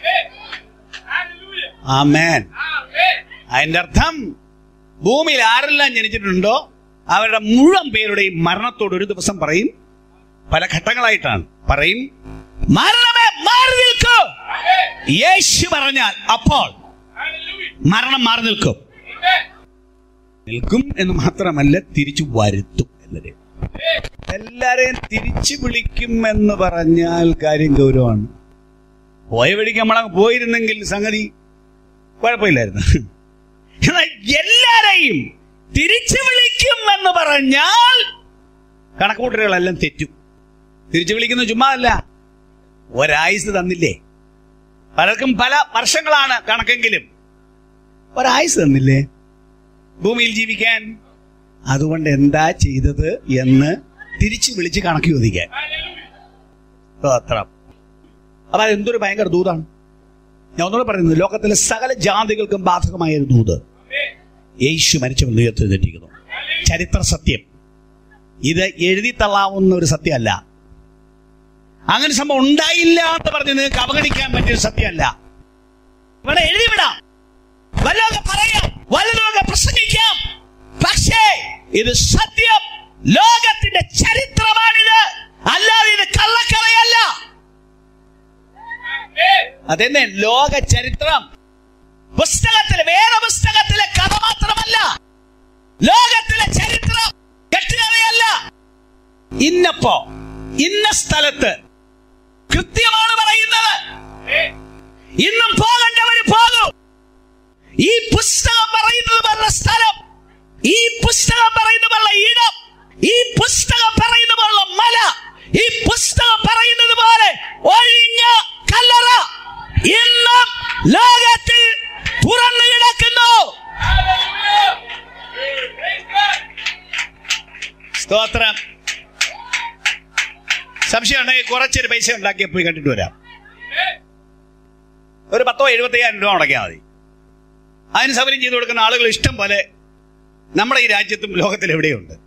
ആമേൻ അതിന്റെ അർത്ഥം ഭൂമിയിൽ ആരെല്ലാം ജനിച്ചിട്ടുണ്ടോ അവരുടെ മുഴുവൻ പേരുടെയും മരണത്തോട് ഒരു ദിവസം പറയും പല ഘട്ടങ്ങളായിട്ടാണ് പറയും മരണമേ മാറി നിൽക്കൂ യേശു പറഞ്ഞാൽ അപ്പോൾ മരണം മാറി നിൽക്കും നിൽക്കും എന്ന് മാത്രമല്ല തിരിച്ചു വരുത്തും എല്ലാരെയും എല്ലാരെയും തിരിച്ചു വിളിക്കും എന്ന് പറഞ്ഞാൽ കാര്യം ഗൗരവമാണ് പോയ വഴിക്ക് നമ്മളങ്ങ് പോയിരുന്നെങ്കിൽ സംഗതി കുഴപ്പമില്ലായിരുന്നു എന്നാൽ എല്ലാരെയും തിരിച്ചു വിളിക്കും എന്ന് പറഞ്ഞാൽ കണക്കുകൂട്ടലുകളെല്ലാം തെറ്റും തിരിച്ചു വിളിക്കുന്നത് ചുമ്മാ അല്ല ഒരായുസ് തന്നില്ലേ പലർക്കും പല വർഷങ്ങളാണ് കണക്കെങ്കിലും ഒരായുസ് തന്നില്ലേ ഭൂമിയിൽ ജീവിക്കാൻ അതുകൊണ്ട് എന്താ ചെയ്തത് എന്ന് തിരിച്ചു വിളിച്ച് കണക്ക് ചോദിക്കാൻ സ്തോത്രം അപ്പൊ അതെന്തൊരു ഭയങ്കര ദൂതാണ് ഞാൻ ഒന്നുകൂടെ പറയുന്നത് ലോകത്തിലെ സകല ജാതികൾക്കും ബാധകമായ ഒരു ദൂത് യേശു മരിച്ചവൻ ഉയർത്തെഴുന്നേറ്റിരിക്കുന്നു ചരിത്ര സത്യം ഇത് എഴുതി തള്ളാവുന്ന ഒരു സത്യമല്ല അങ്ങനെ സംഭവം ഉണ്ടായില്ല എന്ന് പറഞ്ഞ് നിങ്ങൾക്ക് അവഗണിക്കാൻ പറ്റിയ ഒരു സത്യമല്ല ഇവിടെ എഴുതി വിടാം വല്ലതൊക്കെ പറയാം വല്ലതൊക്കെ പ്രസംഗിക്കാം പക്ഷേ ഇത് സത്യം ലോകത്തിന്റെ ചരിത്രമാണിത് അല്ലാതെ ഇത് കള്ളക്കറയല്ല അതെന്നെ ലോക ചരിത്രം പുസ്തകത്തിലെ വേദ പുസ്തകത്തിലെ കഥ മാത്രമല്ല ലോകത്തിലെ ചരിത്രം കെട്ടുകഥയല്ല ഇന്നപ്പോ ഇന്ന സ്ഥലത്ത് കൃത്യമാണ് പറയുന്നത് ഇന്നും പോകേണ്ടവര് പോകും ഈ പുസ്തകം പറയുന്നത് പോലുള്ള സ്ഥലം ഈ പുസ്തകം പറയുന്നത് പോലുള്ള ഇടം ഈ പുസ്തകം പറയുന്നത് പോലുള്ള മല ഈ പുസ്തകം പറയുന്നത് പോലെ ഒഴിഞ്ഞ കല്ലറ ഇന്നും ലോകത്തിൽ തുറന്നു കിടക്കുന്നു സ്തോത്രം സംശയം ഉണ്ടെങ്കിൽ കുറച്ചൊരു പൈസ ഉണ്ടാക്കി പോയി കണ്ടിട്ട് വരാം ഒരു പത്തോ എഴുപത്തയ്യായിരം രൂപ മുടക്കിയാൽ മതി അതിന് സൗകര്യം ചെയ്തു കൊടുക്കുന്ന ആളുകൾ ഇഷ്ടം പോലെ നമ്മുടെ ഈ രാജ്യത്തും ലോകത്തിൽ എവിടെയുണ്ട്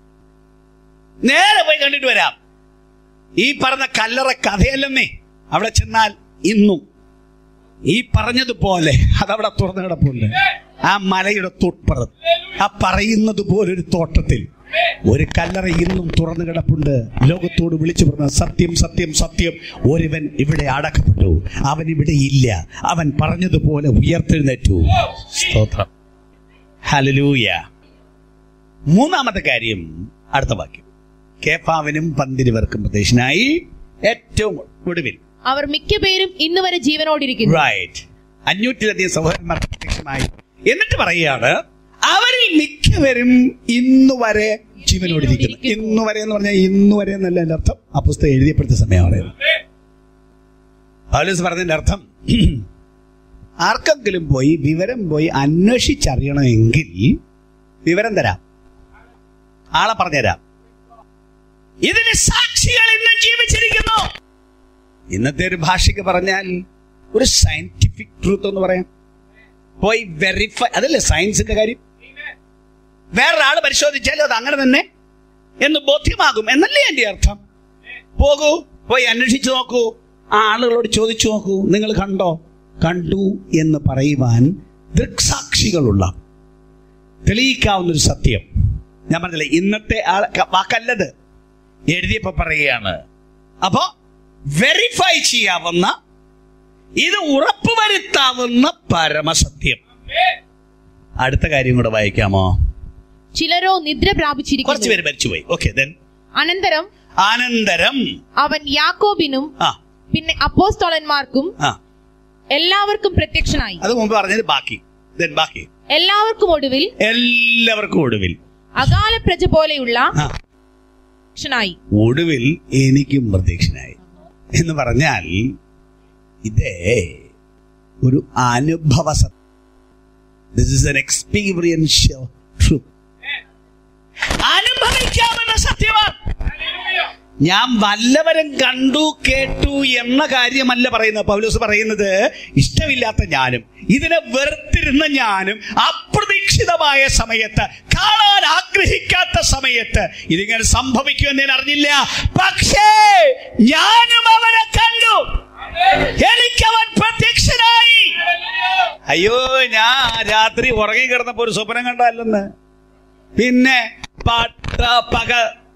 നേരെ പോയി കണ്ടിട്ട് വരാം ഈ പറഞ്ഞ കല്ലറ കഥയല്ലെന്നേ അവിടെ ചെന്നാൽ ഇന്നും ഈ പറഞ്ഞതുപോലെ അതവിടെ തുറന്നു കിടപ്പുണ്ട് ആ മലയുടെ തൊട്ടപ്പുറത്ത് ആ പറയുന്നത് പോലെ ഒരു തോട്ടത്തിൽ ഒരു കല്ലറ ഇന്നും തുറന്നു കിടപ്പുണ്ട് ലോകത്തോട് വിളിച്ചു പറഞ്ഞ സത്യം സത്യം സത്യം ഒരുവൻ ഇവിടെ അടക്കപ്പെട്ടു അവൻ ഇവിടെ ഇല്ല അവൻ പറഞ്ഞതുപോലെ ഉയർത്തെഴുന്നേറ്റു സ്തോത്രം ഹലലൂയ മൂന്നാമത്തെ കാര്യം അടുത്ത വാക്യം കേഫാവിനും പന്തിരുവർക്കും പ്രദേശനായി ഏറ്റവും ഒടുവിൽ അവർ മിക്കപേരും ഇന്ന് വരെ ജീവനോടിരിക്കുന്നു റൈറ്റ് അഞ്ഞൂറ്റിലധികം സഹോദരന്മാർ പ്രത്യക്ഷമായി എന്നിട്ട് പറയുകയാണ് അവരിൽ മിക്കവരും ഇന്നു വരെ ജീവനോടിരിക്കുന്നു ഇന്നു വരെ എന്ന് പറഞ്ഞാൽ ഇന്നു വരെ എന്നല്ല എന്റെ അർത്ഥം ആ പുസ്തകം എഴുതിയപ്പെടുത്ത സമയം പറയുന്നത് പൗലോസ് പറഞ്ഞതിന്റെ അർത്ഥം ആർക്കെങ്കിലും പോയി വിവരം പോയി അന്വേഷിച്ചറിയണമെങ്കിൽ വിവരം തരാം ആളെ പറഞ്ഞുതരാം ഇതിന് സാക്ഷികൾ ഇന്ന് ജീവിച്ചിരിക്കുന്നു ഇന്നത്തെ ഒരു ഭാഷയ്ക്ക് പറഞ്ഞാൽ ഒരു സയന്റിഫിക് ട്രൂത്ത് എന്ന് പറയാം പോയി വെരിഫൈ അതല്ലേ സയൻസിന്റെ കാര്യം വേറൊരാൾ പരിശോധിച്ചാലും അത് അങ്ങനെ തന്നെ എന്ന് ബോധ്യമാകും എന്നല്ലേ എന്റെ അർത്ഥം പോകൂ പോയി അന്വേഷിച്ചു നോക്കൂ ആ ആളുകളോട് ചോദിച്ചു നോക്കൂ നിങ്ങൾ കണ്ടോ കണ്ടു എന്ന് പറയുവാൻ ദൃക്സാക്ഷികളുള്ള തെളിയിക്കാവുന്ന ഒരു സത്യം ഞാൻ പറഞ്ഞില്ലേ ഇന്നത്തെ ആൾ വാക്കല്ലത് എഴുതിയപ്പോ പറയുകയാണ് അപ്പോ വെരിഫൈ ചെയ്യാവുന്ന ഇത് ഉറപ്പുവരുത്താവുന്ന പരമസത്യം അടുത്ത കാര്യം കൂടെ വായിക്കാമോ ചിലരോ നിദ്ര കുറച്ച് പ്രാപിച്ചിരിക്കുന്നു പേര് മരിച്ചുപോയി ഓക്കെ ദെൻ അനന്തരം അനന്തരം അവൻ യാക്കോബിനും ആ പിന്നെ അപ്പോസ്തോലന്മാർക്കും ആ എല്ലാവർക്കും പ്രത്യക്ഷനായി അത് മുമ്പ് പറഞ്ഞത് ബാക്കി ദെൻ ബാക്കി എല്ലാവർക്കും ഒടുവിൽ എല്ലാവർക്കും ഒടുവിൽ അകാല പ്രജ പോലെയുള്ള ആ പ്രത്യക്ഷനായി ഒടുവിൽ എനിക്കും പ്രത്യക്ഷനായി എന്ന് പറഞ്ഞാൽ ഇതേ ഒരു അനുഭവ this is an experiential truth അനുഭവിക്കാവുന്ന സത്യമാണ് ഞാൻ വല്ലവരും കണ്ടു കേട്ടു എന്ന കാര്യമല്ല പറയുന്നത് പൗലോസ് പറയുന്നത് ഇഷ്ടമില്ലാത്ത ഞാനും ഇതിനെ വെറുത്തിരുന്ന ഞാനും അപ്രതീക്ഷിതമായ സമയത്ത് കാണാൻ ആഗ്രഹിക്കാത്ത സമയത്ത് ഇതിങ്ങനെ സംഭവിക്കുമെന്ന് ഞാൻ അറിഞ്ഞില്ല പക്ഷേ ഞാനും അവനെ കണ്ടു എനിക്കവൻ പ്രത്യക്ഷനായി അയ്യോ ഞാൻ രാത്രി ഉറങ്ങി കിടന്നപ്പോ ഒരു സ്വപ്നം കണ്ടല്ലെന്ന് പിന്നെ പട്ട പക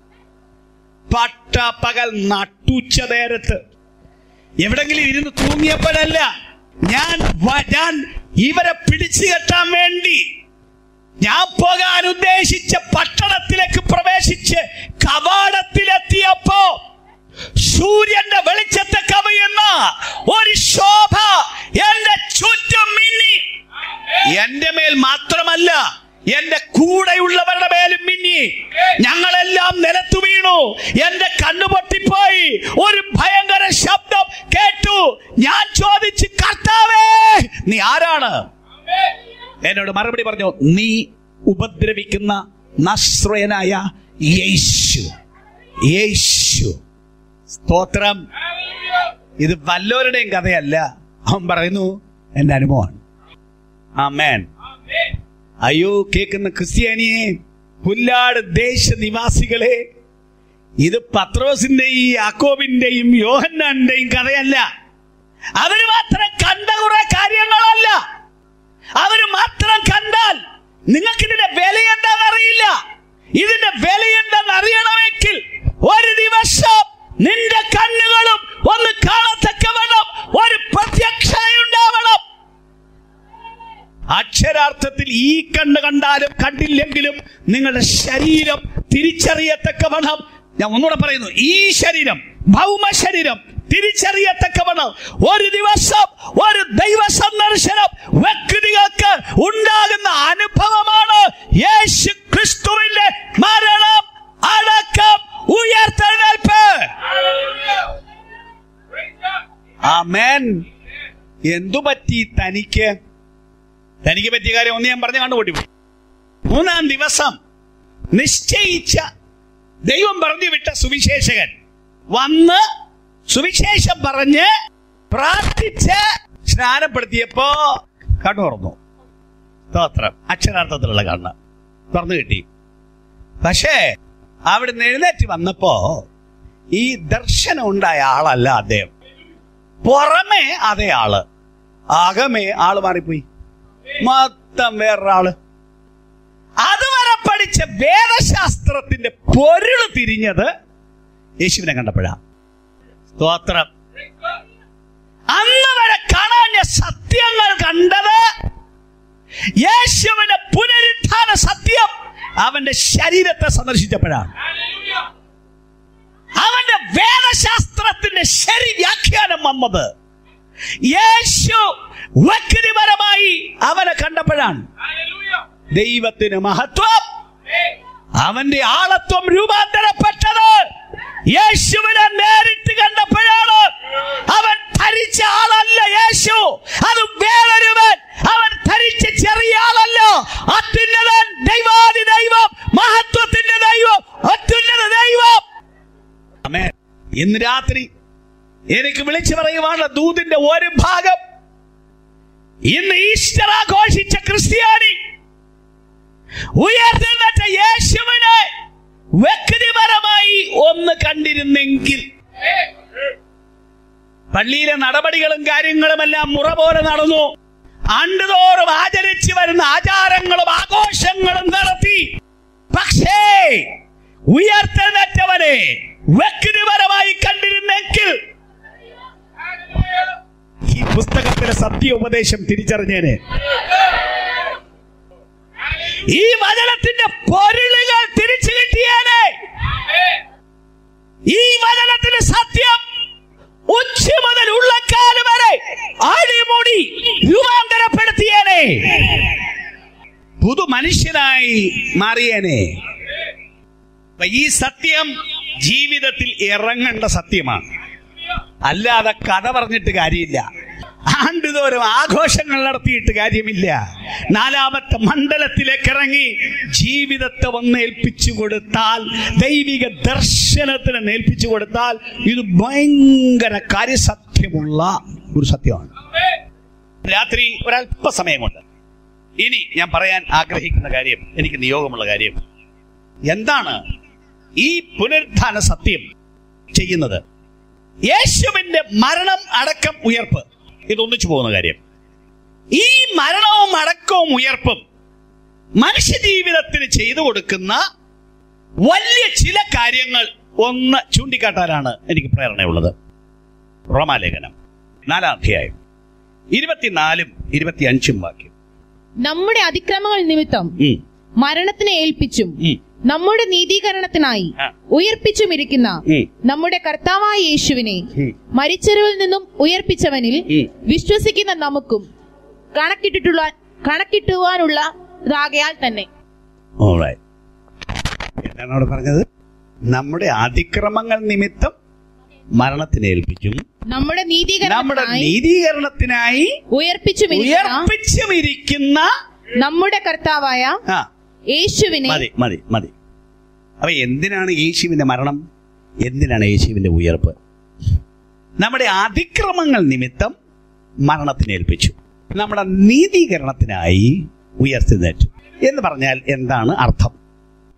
പട്ട പകൽ നട്ടുച്ച നേരത്ത് എവിടെങ്കിലും ഇരുന്ന് തൂങ്ങിയപ്പോഴല്ല ഞാൻ വ- ഞാൻ ഇവരെ പിടിച്ചു കെട്ടാൻ വേണ്ടി ഞാൻ പോകാൻ ഉദ്ദേശിച്ച പട്ടണത്തിലേക്ക് പ്രവേശിച്ച് കവാടത്തിലെത്തിയപ്പോ സൂര്യന്റെ വെളിച്ചത്തെ കവിയുന്ന ഒരു ശോഭ എന്റെ ചുറ്റും മിന്നി എന്റെ മേൽ മാത്രമല്ല എന്റെ കൂടെയുള്ളവരുടെ മേലും മിന്നി ഞങ്ങളെല്ലാം നിലത്തു വീണു എന്റെ കണ്ണു പൊട്ടിപ്പോയി ഒരു ഭയങ്കര ശബ്ദം കേട്ടു ഞാൻ ചോദിച്ചു കർത്താവേ നീ ആരാണ് എന്നോട് മറുപടി പറഞ്ഞു നീ ഉപദ്രവിക്കുന്ന നസ്രയനായ യേശു യേശു സ്തോത്രം ഇത് വല്ലവരുടെയും കഥയല്ല അവൻ പറയുന്നു എന്റെ അനുഭവമാണ് ആമേൻ അയ്യോ കേൾക്കുന്ന ക്രിസ്ത്യാനിയെ പുല്ലാട് ദേശനിവാസികളെ ഇത് പത്രോസിന്റെയും യാക്കോബിന്റെയും യോഹന്നാന്റെയും കഥയല്ല അവര് മാത്രം കണ്ട കുറെ കാര്യങ്ങളല്ല അവര് മാത്രം കണ്ടാൽ നിങ്ങൾക്ക് ഇതിന്റെ വില എന്താണെന്ന് അറിയില്ല ഇതിന്റെ വില എന്താണെന്ന് അറിയണമെങ്കിൽ ഒരു ദിവസം നിന്റെ കണ്ണുകളും ഒന്ന് കാണത്തക്കവണ്ണം ഒരു പ്രത്യക്ഷതയുണ്ടാവണം അക്ഷരാർത്ഥത്തിൽ ഈ കണ്ണ് കണ്ടാലും കണ്ടില്ലെങ്കിലും നിങ്ങളുടെ ശരീരം തിരിച്ചറിയത്തക്കവണ്ണം ഞാൻ ഒന്നുകൂടെ പറയുന്നു ഈ ശരീരം ഭൗമ ശരീരം തിരിച്ചറിയത്തക്കവണ്ണം ഒരു ദിവസം ഒരു ദൈവ സന്ദർശനം വ്യക്തികൾക്ക് ഉണ്ടാകുന്ന അനുഭവമാണ് യേശു ക്രിസ്തുവിന്റെ മരണം അടക്കം ഉയർത്തെഴുന്നേൽപ്പ് ആമേൻ എന്തു പറ്റി തനിക്ക് തനിക്ക് പറ്റിയ കാര്യം ഒന്ന് ഞാൻ പറഞ്ഞു കണ്ടുകൂട്ടി മൂന്നാം ദിവസം നിശ്ചയിച്ച ദൈവം പറഞ്ഞു വിട്ട സുവിശേഷകൻ വന്ന് സുവിശേഷം പറഞ്ഞ് പ്രാർത്ഥിച്ച് സ്നാനപ്പെടുത്തിയപ്പോ കണ്ണു തുറന്നു സ്തോത്രം അക്ഷരാർത്ഥത്തിലുള്ള കണ്ണ് തുറന്നു കിട്ടി പക്ഷേ അവിടെ എഴുന്നേറ്റ് വന്നപ്പോ ഈ ദർശനം ഉണ്ടായ ആളല്ല അദ്ദേഹം പുറമേ അതേ ആള് അകമേ ആള് മാറിപ്പോയി മൊത്തം വേറൊരാള് അതുവരെ പഠിച്ച വേദശാസ്ത്രത്തിന്റെ പൊരുൾ തിരിഞ്ഞത് യേശുവിനെ കണ്ടപ്പോഴാ സ്തോത്രം അന്ന് വരെ കാണാഞ്ഞ സത്യങ്ങൾ കണ്ടത് യേശുവിന്റെ പുനരുത്ഥാന സത്യം അവന്റെ ശരീരത്തെ സന്ദർശിച്ചപ്പോഴാണ് അവന്റെ വേദശാസ്ത്രത്തിന്റെ ശരി വ്യാഖ്യാനം വന്നത് യേശു വ്യക്തിപരമായി അവനെ കണ്ടപ്പോഴാണ് ദൈവത്തിന് മഹത്വം അവന്റെ ആളത്വം രൂപാന്തരപ്പെട്ടത് യേശുവിനെ നേരിട്ട് കണ്ടപ്പോഴാണ് അവൻ ധരിച്ച ആളല്ല യേശു അത് വേറൊരുവൻ അവൻ ധരിച്ച ചെറിയ ആളല്ല അത്യുന്നതൻ ദൈവാദി ദൈവം മഹത്വത്തിന്റെ ദൈവം അത്യുന്നത ദൈവം ആമേൻ. ഇന്ന് രാത്രി എനിക്ക് വിളിച്ചു പറയുവാനുള്ള ദൂതിന്റെ ഒരു ഭാഗം ഇന്ന് ഈസ്റ്റർ ആഘോഷിച്ച ക്രിസ്ത്യാനി ഉയർത്തുന്നറ്റ യേശുവിനെ വ്യക്തിപരമായി ഒന്ന് കണ്ടിരുന്നെങ്കിൽ പള്ളിയിലെ നടപടികളും കാര്യങ്ങളുമെല്ലാം മുറ പോലെ നടന്നു ആണ്ടുതോറും ആചരിച്ചു വരുന്ന ആചാരങ്ങളും ആഘോഷങ്ങളും നടത്തി പക്ഷേ ഉയർത്തെഴുന്നേറ്റവനെ വ്യക്തിപരമായി കണ്ടിരുന്നെങ്കിൽ ഈ പുസ്തകത്തിലെ സത്യ ഉപദേശം തിരിച്ചറിഞ്ഞേനെ ഈ വചനത്തിന്റെ പൊരുളുകൾ തിരിച്ചു കിട്ടിയേനെ ഈ വചനത്തിന്റെ സത്യം ഉച്ച മുതൽ ഉള്ളക്കാല് വരെ അടിമുടി രൂപാന്തരപ്പെടുത്തിയേനെ പുതു മനുഷ്യനായി മാറിയേനെ അപ്പൊ ഈ സത്യം ജീവിതത്തിൽ ഇറങ്ങേണ്ട സത്യമാണ് അല്ലാതെ കഥ പറഞ്ഞിട്ട് കാര്യമില്ല ആണ്ടുതോറും ആഘോഷങ്ങൾ നടത്തിയിട്ട് കാര്യമില്ല നാലാമത്തെ മണ്ഡലത്തിലേക്ക് ഇറങ്ങി ജീവിതത്തെ ഒന്ന് ഏൽപ്പിച്ചു കൊടുത്താൽ ദൈവിക ദർശനത്തിന് ഏൽപ്പിച്ചു കൊടുത്താൽ ഇത് ഭയങ്കര കാര്യസത്യമുള്ള ഒരു സത്യമാണ് രാത്രി ഒരല്പസമയം കൊണ്ട് ഇനി ഞാൻ പറയാൻ ആഗ്രഹിക്കുന്ന കാര്യം എനിക്ക് നിയോഗമുള്ള കാര്യം എന്താണ് ഈ പുനരുത്ഥാന സത്യം ചെയ്യുന്നത് യേശുവിന്റെ മരണം അടക്കം ഉയർപ്പ് ഇതൊന്നിച്ചു പോകുന്ന കാര്യം ഈ മരണവും അടക്കവും ഉയർപ്പും മനുഷ്യജീവിതത്തിന് ചെയ്തു കൊടുക്കുന്ന വലിയ ചില കാര്യങ്ങൾ ഒന്ന് ചൂണ്ടിക്കാട്ടാനാണ് എനിക്ക് പ്രേരണയുള്ളത് റോമാലേഖനം നാലാം അധ്യായം ഇരുപത്തിനാലും ഇരുപത്തിയഞ്ചും വാക്യം നമ്മുടെ അതിക്രമങ്ങൾ നിമിത്തം ഉം, മരണത്തിനെ ഏൽപ്പിച്ചും ഉം, നമ്മുടെ നീതീകരണത്തിനായി ആ. ഉയർപ്പിച്ചുമിരിക്കുന്ന ഉം. നമ്മുടെ കർത്താവായ യേശുവിനെ ഉം. മരിച്ചവരിൽ നിന്നും ഉയർപ്പിച്ചവനിൽ ഉം. വിശ്വസിക്കുന്ന നമുക്കും കണക്കിട്ടിട്ടുള്ള കണക്കിട്ടുവാനുള്ളതാകയാൽ തന്നെ Alright. എന്താണ് അവിടെ പറഞ്ഞത് നമ്മുടെ അതിക്രമങ്ങൾ നിമിത്തം മരണത്തിന് ഏൽപ്പിച്ചും നമ്മുടെ നമ്മുടെ നീതീകരണത്തിനായി നീതീകരണത്തിനായി ഉയർപ്പിച്ചുമിരിക്കുന്ന ഉയർപ്പിച്ചും ഇരിക്കുന്ന നമ്മുടെ കർത്താവായ ആ യേശുവിനെ മതി മതി മതി അപ്പൊ എന്തിനാണ് യേശുവിന്റെ മരണം എന്തിനാണ് യേശുവിന്റെ ഉയർപ്പ് നമ്മുടെ അതിക്രമങ്ങൾ നിമിത്തം മരണത്തിന് ഏൽപ്പിച്ചു നമ്മുടെ നീതീകരണത്തിനായി ഉയർത്തിനേറ്റു എന്ന് പറഞ്ഞാൽ എന്താണ് അർത്ഥം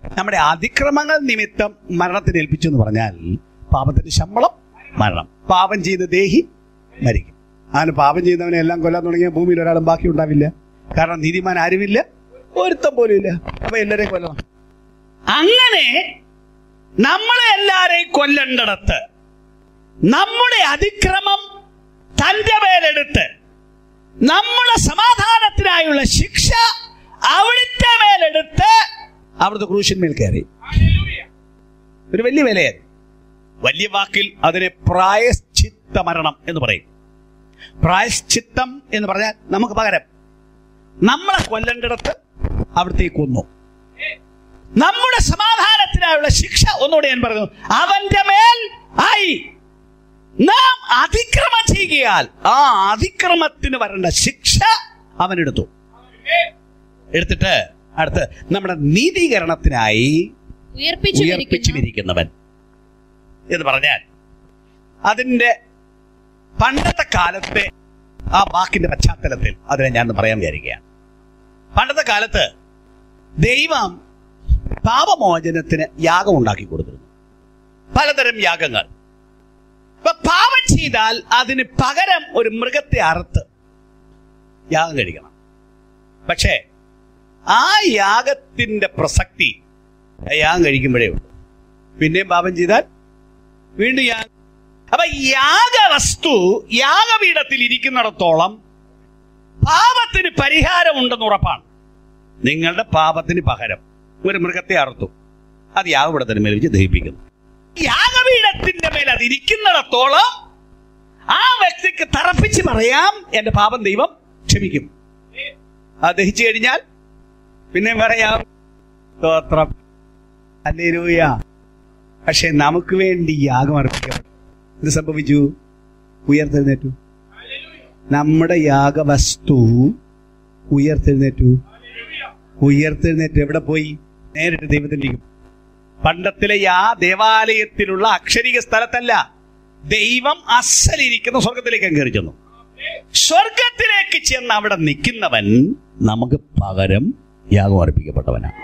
നമ്മുടെ അതിക്രമങ്ങൾ നിമിത്തം മരണത്തിന് ഏൽപ്പിച്ചു എന്ന് പറഞ്ഞാൽ പാപത്തിന്റെ ശമ്പളം മരണം പാപം ചെയ്ത് ദേഹി മരിക്കും അങ്ങനെ പാപം ചെയ്യുന്നവനെ എല്ലാം കൊല്ലാൻ തുടങ്ങിയ ഭൂമിയിൽ ഒരാളും ബാക്കി ഉണ്ടാവില്ല കാരണം നീതിമാൻ ആരുമില്ല ഒരുത്തം പോലും ഇല്ല അപ്പൊ എല്ലാരെയും കൊല്ലണം അങ്ങനെ നമ്മളെ എല്ലാരെയും കൊല്ലേണ്ടടത്ത് നമ്മുടെ അതിക്രമം തന്റെ മേലെടുത്ത് നമ്മുടെ സമാധാനത്തിനായുള്ള ശിക്ഷ അവിടുത്തെ മേലെടുത്ത് അവിടുത്തെ ക്രൂശന്മേൽ കയറി ഒരു വലിയ വിലയായിരുന്നു വലിയ വാക്കിൽ അതിനെ പ്രായശ്ചിത്ത മരണം എന്ന് പറയും പ്രായശ്ചിത്തം എന്ന് പറഞ്ഞാൽ നമുക്ക് പകരം നമ്മളെ കൊല്ലേണ്ടിടത്ത് അവിടത്തേക്ക് കൊന്നു നമ്മുടെ സമാധാനത്തിനായുള്ള ശിക്ഷ ഒന്നുകൂടെ ഞാൻ പറഞ്ഞു അവന്റെ മേൽ ആയി നാം അതിക്രമം ചെയ്യുകയാൽ ആ അതിക്രമത്തിന് വരേണ്ട ശിക്ഷ അവനെടുത്തു എടുത്തിട്ട് അടുത്ത് നമ്മുടെ നീതീകരണത്തിനായി ഉയർപ്പിച്ചു ഉയർപ്പിച്ചു വിരിക്കുന്ന വിരിക്കുന്നവൻ എന്ന് പറഞ്ഞാൽ അതിന്റെ പണ്ടത്തെ കാലത്തെ ആ വാക്കിന്റെ പശ്ചാത്തലത്തിൽ അതിനെ ഞാൻ ഒന്ന് പറയാൻ വിചാരിക്കുകയാണ് പണ്ടത്തെ കാലത്ത് ദൈവം പാപമോചനത്തിന് യാഗം ഉണ്ടാക്കി കൊടുത്തിരുന്നു പലതരം യാഗങ്ങൾ ഇപ്പൊ പാപം ചെയ്താൽ അതിന് പകരം ഒരു മൃഗത്തെ അറുത്ത് യാഗം കഴിക്കണം പക്ഷേ ആ യാഗത്തിന്റെ പ്രസക്തി ആ യാഗം കഴിക്കുമ്പോഴേ ഉള്ളൂ പിന്നെയും പാപം ചെയ്താൽ വീണ്ടും യാഗം അപ്പൊ യാഗവസ്തു യാഗപീഠത്തിൽ ഇരിക്കുന്നിടത്തോളം പാപത്തിന് പരിഹാരമുണ്ടെന്ന് ഉറപ്പാണ് നിങ്ങളുടെ പാപത്തിന് പകരം ഒരു മൃഗത്തെ അറുത്തു അത് യാഗപീഠത്തിന് മേൽ വെച്ച് ദഹിപ്പിക്കുന്നു യാഗപീഠത്തിന്റെ മേൽ അത് ഇരിക്കുന്നിടത്തോളം ആ വ്യക്തിക്ക് തറപ്പിച്ച് പറയാം എന്റെ പാപം ദൈവം ക്ഷമിക്കും അത് ദഹിച്ചു കഴിഞ്ഞാൽ പിന്നെ പറയാം സ്തോത്രം ഹല്ലേലൂയ പക്ഷെ നമുക്ക് വേണ്ടി യാഗം അർപ്പിക്കണം ഇത് സംഭവിച്ചു ഉയർത്തെഴുന്നേറ്റു നമ്മുടെ യാഗവസ്തു ഉയർത്തെഴുന്നേറ്റു ഉയർത്തെഴുന്നേറ്റ് എവിടെ പോയി നേരിട്ട് ദൈവത്തിന്റെ ഇരിക്കും. പണ്ടത്തിലെ ആ ദേവാലയത്തിലുള്ള അക്ഷരിക സ്ഥലത്തല്ല ദൈവം അസലിരിക്കുന്ന സ്വർഗത്തിലേക്ക് അങ്ങ് കയറി ചെന്നു സ്വർഗത്തിലേക്ക് ചെന്ന് അവിടെ നിൽക്കുന്നവൻ നമുക്ക് പകരം യാഗം അർപ്പിക്കപ്പെട്ടവനാണ്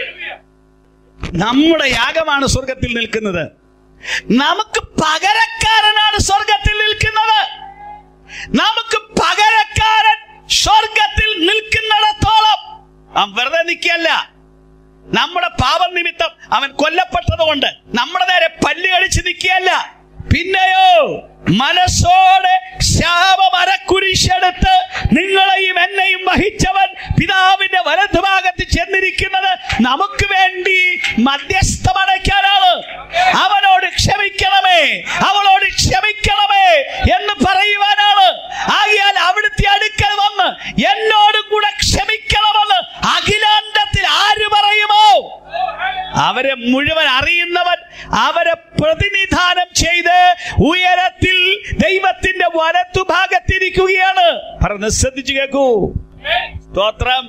നമ്മുടെ യാഗമാണ് സ്വർഗത്തിൽ നിൽക്കുന്നത് നമുക്ക് പകരക്കാരനാണ് സ്വർഗത്തിൽ നിൽക്കുന്നത് നമുക്ക് പകരക്കാരൻ സ്വർഗത്തിൽ നിൽക്കുന്നിടത്തോളം അവൻ വെറുതെ നിൽക്കല്ല നമ്മുടെ പാപം നിമിത്തം അവൻ കൊല്ലപ്പെട്ടതുകൊണ്ട് നമ്മുടെ നേരെ പല്ല് കളിച്ച് നിൽക്കുകയല്ല പിന്നെയോ മനസ്സോടെ ശാപമരക്കുരിശെടുത്ത് നിങ്ങളെയും എന്നെയും വഹിച്ചവൻ പിതാവിന്റെ വലതുഭാഗത്ത് ചെന്നിരിക്കുന്നത് നമുക്ക് വേണ്ടി മധ്യസ്ഥമടയ്ക്കാനാണ് അവനോട് ക്ഷമിക്കണമേ അവളോട് ക്ഷമിക്കണമേ എന്ന് പറയുവാനാണ് ആകിയാൽ അവിടുത്തെ അടുക്കൽ വന്ന് എന്നോടും കൂടെ ക്ഷമിക്കണമെന്ന് അഖിലാണ്ടത്തിൽ ആര് പറയുമോ അവരെ മുഴുവൻ അറിയുന്നവൻ അവരെ പ്രതിനിധാനം ചെയ്ത് ഉയരത്തിൽ ദൈവത്തിന്റെ വലത്തുഭാഗത്തിരിക്കുകയാണ് പറഞ്ഞ് ശ്രദ്ധിച്ചു കേൾക്കൂ സ്തോത്രം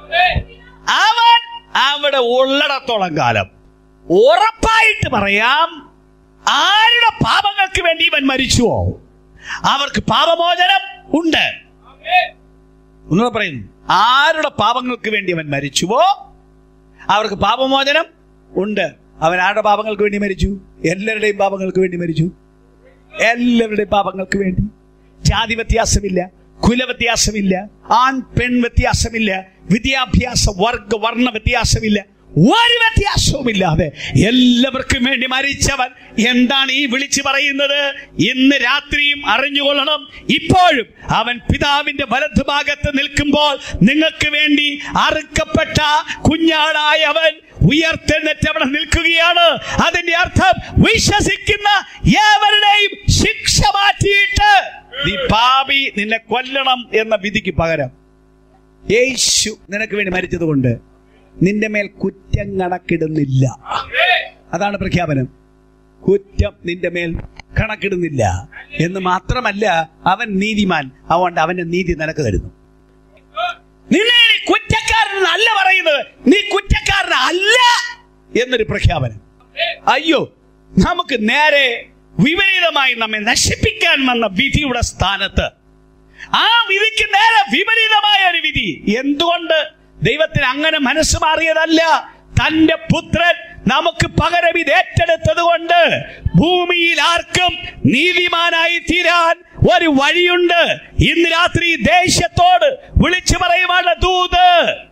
അവൻ അവിടെ ഉള്ളിടത്തോളം കാലം ഉറപ്പായിട്ട് പറയാം ആരുടെ പാപങ്ങൾക്ക് വേണ്ടി ഇവൻ മരിച്ചുവോ അവർക്ക് പാപമോചനം ഉണ്ട് ഒന്നുകൂടെ പറയുന്നു ആരുടെ പാപങ്ങൾക്ക് വേണ്ടി അവൻ മരിച്ചുവോ അവർക്ക് പാപമോചനം ഉണ്ട് അവൻ ആരുടെ പാപങ്ങൾക്ക് വേണ്ടി മരിച്ചു എല്ലാവരുടെയും പാപങ്ങൾക്ക് വേണ്ടി മരിച്ചു എല്ലാവരുടെയും പാപങ്ങൾക്ക് വേണ്ടി ജാതി വ്യത്യാസമില്ല കുലവ്യത്യാസമില്ല ആൺ പെൺ വ്യത്യാസമില്ല വിദ്യാഭ്യാസ വർഗ വർണ്ണ വ്യത്യാസമില്ല ഒരു വ്യത്യാസവുമില്ലാതെ എല്ലാവർക്കും വേണ്ടി മരിച്ചവൻ എന്താണ് ഈ വിളിച്ചു പറയുന്നത് ഇന്ന് രാത്രിയും അറിഞ്ഞുകൊള്ളണം ഇപ്പോഴും അവൻ പിതാവിന്റെ വലതുഭാഗത്ത് നിൽക്കുമ്പോൾ നിങ്ങൾക്ക് വേണ്ടി അറുക്കപ്പെട്ട കുഞ്ഞാടായവൻ ഉയർത്തെഴുന്നേറ്റ് അവിടെ നിൽക്കുകയാണ് അതിന്റെ അർത്ഥം വിശ്വസിക്കുന്ന ഏവരുടെയും ശിക്ഷ മാറ്റിയിട്ട് നീ പാപി നിന്നെ കൊല്ലണം എന്ന വിധിക്ക് പകരം യേശു നിനക്ക് വേണ്ടി മരിച്ചത് കൊണ്ട് നിന്റെ മേൽ കുറ്റം കണക്കിടുന്നില്ല അതാണ് പ്രഖ്യാപനം കുറ്റം നിന്റെ മേൽ കണക്കിടുന്നില്ല എന്ന് മാത്രമല്ല അവൻ നീതിമാൻ അതുകൊണ്ട് അവന്റെ നീതി നിനക്ക് തരുന്നു നിന്നെ നീ കുറ്റക്കാരനല്ല പറയുന്നത് നീ കുറ്റക്കാരനല്ല എന്നൊരു പ്രഖ്യാപനം അയ്യോ നമുക്ക് നേരെ വിപരീതമായി നമ്മെ നശിപ്പിക്കാൻ വന്ന വിധിയുടെ സ്ഥാനത്ത് ആ വിധിക്ക് നേരെ വിപരീതമായ ഒരു വിധി എന്തുകൊണ്ട് ദൈവത്തിന് അങ്ങനെ മനസ്സ് മാറിയതല്ല തന്റെ പുത്രൻ നമുക്ക് പകരം ഇത് ഏറ്റെടുത്തത് കൊണ്ട് ഭൂമിയിൽ ആർക്കും നീതിമാനായി തീരാൻ ഒരു വഴിയുണ്ട് ഇന്ന് രാത്രി ദേശത്തോട് വിളിച്ചു പറയുവാനുള്ള ദൂത്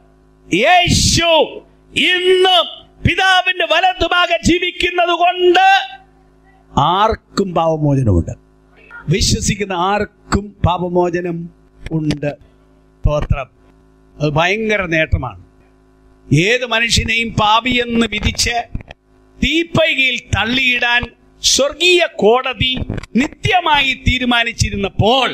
യേശു ഇന്ന് പിതാവിന്റെ വലതുഭാഗം ജീവിക്കുന്നത് കൊണ്ട് ആർക്കും പാപമോചനമുണ്ട് വിശ്വസിക്കുന്ന ആർക്കും പാപമോചനം ഉണ്ട് സ്തോത്രം അത് ഭയങ്കര നേട്ടമാണ് ഏത് മനുഷ്യനെയും പാപിയെന്ന് വിധിച്ച് തീപ്പൈകയിൽ തള്ളിയിടാൻ സ്വർഗീയ കോടതി നിത്യമായി തീരുമാനിച്ചിരുന്നപ്പോൾ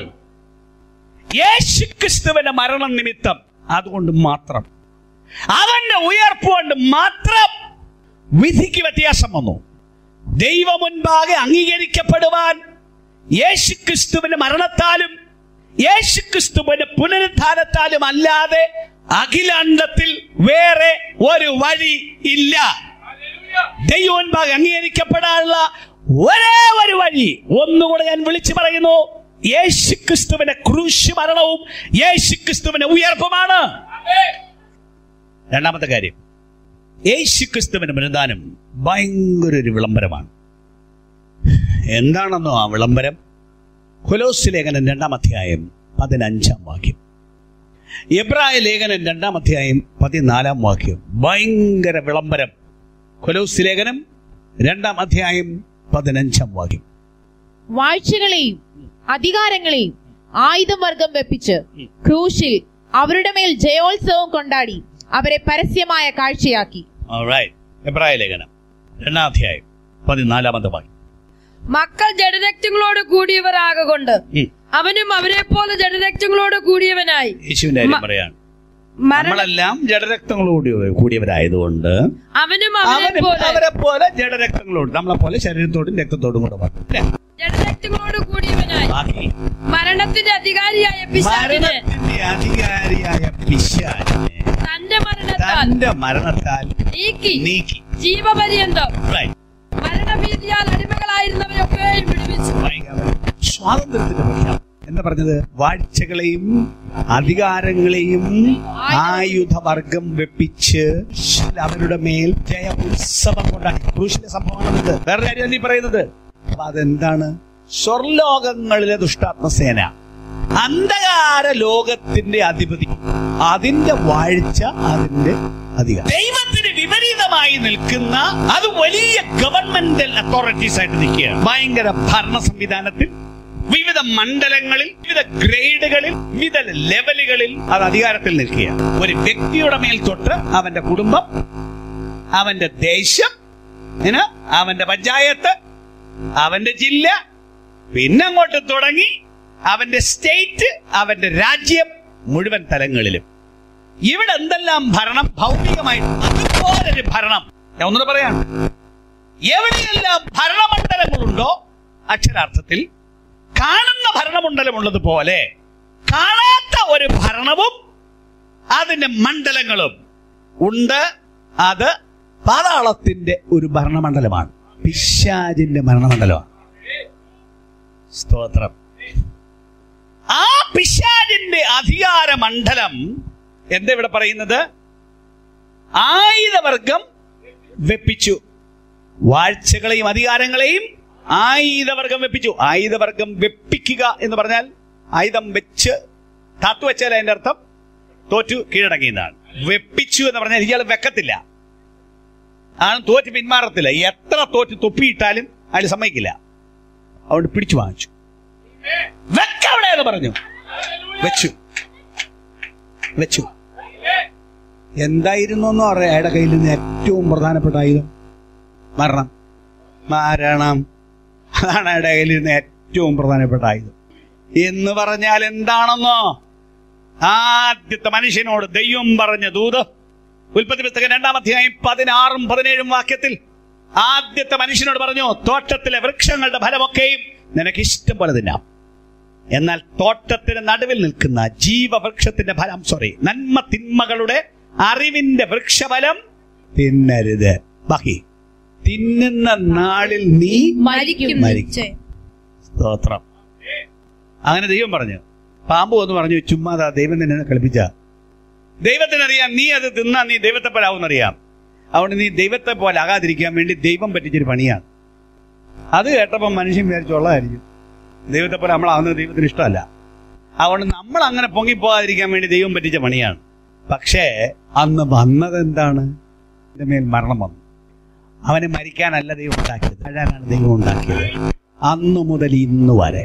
യേശുക്രിസ്തുവിന്റെ മരണം നിമിത്തം അതുകൊണ്ട് മാത്രം അവന്റെ ഉയർപ്പ് കൊണ്ട് മാത്രം വിധിക്ക് വ്യത്യാസം വന്നു ദൈവ മുൻപാകെ അംഗീകരിക്കപ്പെടുവാൻ യേശുക്രിസ്തുവിന്റെ മരണത്താലും യേശുക്രിസ്തുവിന്റെ പുനരുദ്ധാനത്താലും അല്ലാതെ അഖിലാണ്ടത്തിൽ വേറെ ഒരു വഴി ഇല്ല ദൈവ മുൻപാകെ അംഗീകരിക്കപ്പെടാനുള്ള ഒരേ ഒരു വഴി ഒന്നുകൂടെ ഞാൻ വിളിച്ചു പറയുന്നു യേശുക്രിസ്തുവിന്റെ ക്രൂശ് മരണവും യേശുക്രിസ്തുവിന്റെ ഉയർപ്പുമാണ് രണ്ടാമത്തെ കാര്യം യേശുക്രിസ്തുവിന്റെ ബലിദാനം ഭയങ്കര ഒരു വിളംബരമാണ് എന്താണെന്നോ ആ വിളംബരം കൊലോസ് ലേഖനം രണ്ടാം അധ്യായം പതിനഞ്ചാം വാക്യം എബ്രായ ലേഖനം രണ്ടാം അധ്യായം പതിനാലാം വാക്യം ഭയങ്കര വിളംബരം കൊലോസ് ലേഖനം രണ്ടാം അധ്യായം പതിനഞ്ചാം വാക്യം വാഴ്ചകളെയും അധികാരങ്ങളെയും ആയുധം വർഗം വെപ്പിച്ച് ക്രൂശിൽ അവരുടെ മേൽ ജയോത്സവം കൊണ്ടാടി അവരെ പരസ്യമായ കാഴ്ചയാക്കി Alright. എബ്രായ ലേഖനം രണ്ടാം അധ്യായം പതിനാലാമത്തെ വാക്യം മക്കൾ ജഡരക്തങ്ങളോട് കൂടിയവർ ആകൊണ്ട് ഉം. അവനും അവരെ പോലെ ജഡരക്തങ്ങളോട് കൂടിയവനായി യേശുവിന്റെ കാര്യം മ- പറയാണ് മരണ നമ്മളെല്ലാം ജഡരക്തങ്ങളോട് കൂടിയവരായതുകൊണ്ട് അവനും അവരെ അവനും പോലെ അവരെ പോലെ ജഡരക്തങ്ങളോട് നമ്മളെ പോലെ ശരീരത്തോടും രക്തത്തോടും കൂടെ വന്നു അല്ലേ? ജഡരക്തങ്ങളോട് കൂടിയവനായി ബാക്കി മരണത്തിന്റെ അധികാരിയായ പിശാചിനെ മരണത്തിന്റെ അധികാരിയായ പിശാചിനെ തന്റെ മരണത്താൽ തന്റെ മരണത്താൽ നീക്കി നീക്കി ജീവപര്യന്തം Right. മരണഭീതിയാൽ അടിമകളായിരുന്നവരൊക്കെയും വിടുവിച്ചു ഭയങ്കര സ്വാതന്ത്ര്യത്തിന്റെ പ്രഖ്യാപനം എന്താ പറഞ്ഞത് വാഴ്ചകളെയും അധികാരങ്ങളെയും ആയുധവർഗം വെപ്പിച്ച് അവരുടെ മേൽ ജയ ഉത്സവം കൊണ്ടാണ് ക്രൂശിന്റെ സംഭവമാണിത് വേറെ കാര്യം നീ പറയുന്നത് അപ്പൊ അതെന്താണ് സ്വർലോകങ്ങളിലെ ദുഷ്ടാത്മസേന അന്ധകാര ലോകത്തിന്റെ അധിപതി അതിന്റെ വാഴ്ച അതിന്റെ അധികാരം ദൈവത്തിന് വിപരീതമായി നിൽക്കുന്ന അത് വലിയ ഗവൺമെന്റൽ അതോറിറ്റീസ് ആയിട്ട് നിൽക്കുകയാണ് ഭയങ്കര ഭരണ സംവിധാനത്തിൽ വിവിധ മണ്ഡലങ്ങളിൽ വിവിധ ഗ്രേഡുകളിൽ വിവിധ ലെവലുകളിൽ അത് അധികാരത്തിൽ നിൽക്കുകയാണ് ഒരു വ്യക്തിയുടെ മേൽ തൊട്ട് അവന്റെ കുടുംബം അവന്റെ ദേശം ഇങ്ങനെ അവന്റെ പഞ്ചായത്ത് അവന്റെ ജില്ല പിന്നെ അങ്ങോട്ട് തുടങ്ങി അവന്റെ സ്റ്റേറ്റ് അവന്റെ രാജ്യം മുഴുവൻ തലങ്ങളിലും ഇവിടെ എന്തെല്ലാം ഭരണം ഭൗതികമായിട്ട് അതുപോലൊരു ഭരണം ഞാൻ ഒന്നുകൂടെ പറയാണ് എവിടെയെല്ലാം ഭരണമണ്ഡലങ്ങളുണ്ടോ അക്ഷരാർത്ഥത്തിൽ കാണുന്ന ഭരണമണ്ഡലമുള്ളത് പോലെ കാണാത്ത ഒരു ഭരണവും അതിന്റെ മണ്ഡലങ്ങളും ഉണ്ട് അത് പാതാളത്തിന്റെ ഒരു ഭരണമണ്ഡലമാണ് പിശാജിന്റെ ഭരണമണ്ഡലമാണ് സ്തോത്രം ആ പിശാജിന്റെ അധികാര മണ്ഡലം എന്താ ഇവിടെ പറയുന്നത് ആയുധവർഗം വെപ്പിച്ചു വാഴ്ചകളെയും അധികാരങ്ങളെയും ആയുധവർഗം വെപ്പിച്ചു ആയുധവർഗം വെപ്പിക്കുക എന്ന് പറഞ്ഞാൽ ആയുധം വെച്ച് താത്തു വെച്ചാൽ അതിന്റെ അർത്ഥം തോറ്റു കീഴടങ്ങിയതാണ് വെപ്പിച്ചു എന്ന് പറഞ്ഞാൽ ഇയാൾ വെക്കത്തില്ല ആണ് തോറ്റ് പിന്മാറത്തില്ല എത്ര തോറ്റ് തൊപ്പിയിട്ടാലും അയാൾ സമ്മതിക്കില്ല അതുകൊണ്ട് പിടിച്ചു വാങ്ങിച്ചു വെക്കവിടെ എന്ന് പറഞ്ഞു വെച്ചു വെച്ചു എന്തായിരുന്നു എന്ന് പറയാം അയാളുടെ കയ്യിൽ നിന്ന് ഏറ്റവും പ്രധാനപ്പെട്ട ആയുധം മരണം മരണം അതാണ് അയാളുടെ കയ്യിൽ നിന്ന് ഏറ്റവും പ്രധാനപ്പെട്ട ആയുധം എന്ന് പറഞ്ഞാൽ എന്താണെന്നോ ആദ്യത്തെ മനുഷ്യനോട് ദൈവം പറഞ്ഞ ദൂത് ഉൽപ്പത്തി പുസ്തകം രണ്ടാം അധ്യായം പതിനാറും പതിനേഴും വാക്യത്തിൽ ആദ്യത്തെ മനുഷ്യനോട് പറഞ്ഞു തോട്ടത്തിലെ വൃക്ഷങ്ങളുടെ ഫലമൊക്കെയും നിനക്ക് ഇഷ്ടം പോലെ തിന്നാം എന്നാൽ തോട്ടത്തിന് നടുവിൽ നിൽക്കുന്ന ജീവവൃക്ഷത്തിന്റെ ഫലം സോറി നന്മ തിന്മകളുടെ അറിവിന്റെ വൃക്ഷഫലം തിന്നരുത് ബാക്കി തിന്നുന്ന നാളിൽ നീ മരിക്കും മരിക്കും. നിശ്ചയം. സ്തോത്രം അങ്ങനെ ദൈവം പറഞ്ഞു പാമ്പ് എന്ന് പറഞ്ഞു ചുമ്മാതാ ദൈവം നിന്നെ കളിപ്പിച്ച ദൈവത്തിനറിയാം നീ അത് തിന്നാ നീ ദൈവത്തെ പരാവുന്നറിയാം അതുകൊണ്ട് നീ ദൈവത്തെ പോലെ ആകാതിരിക്കാൻ വേണ്ടി ദൈവം പറ്റിച്ചൊരു പണിയാണ് അത് കേട്ടപ്പോൾ മനുഷ്യൻ വിചാരിച്ചുള്ളതായിരിക്കും ദൈവത്തെ പോലെ നമ്മളാവുന്നത് ദൈവത്തിന് ഇഷ്ടമല്ല അതുകൊണ്ട് നമ്മൾ അങ്ങനെ പൊങ്ങിപ്പോകാതിരിക്കാൻ വേണ്ടി ദൈവം പറ്റിച്ച പണിയാണ് പക്ഷേ അന്ന് വന്നത് എന്താണ് ഇതിന്റെ മേൽ മരണം വന്നു അവനെ മരിക്കാനല്ല ദൈവം ഉണ്ടാക്കിയത് വാഴാനാണ് ദൈവം ഉണ്ടാക്കിയത് അന്നു മുതൽ ഇന്ന് വരെ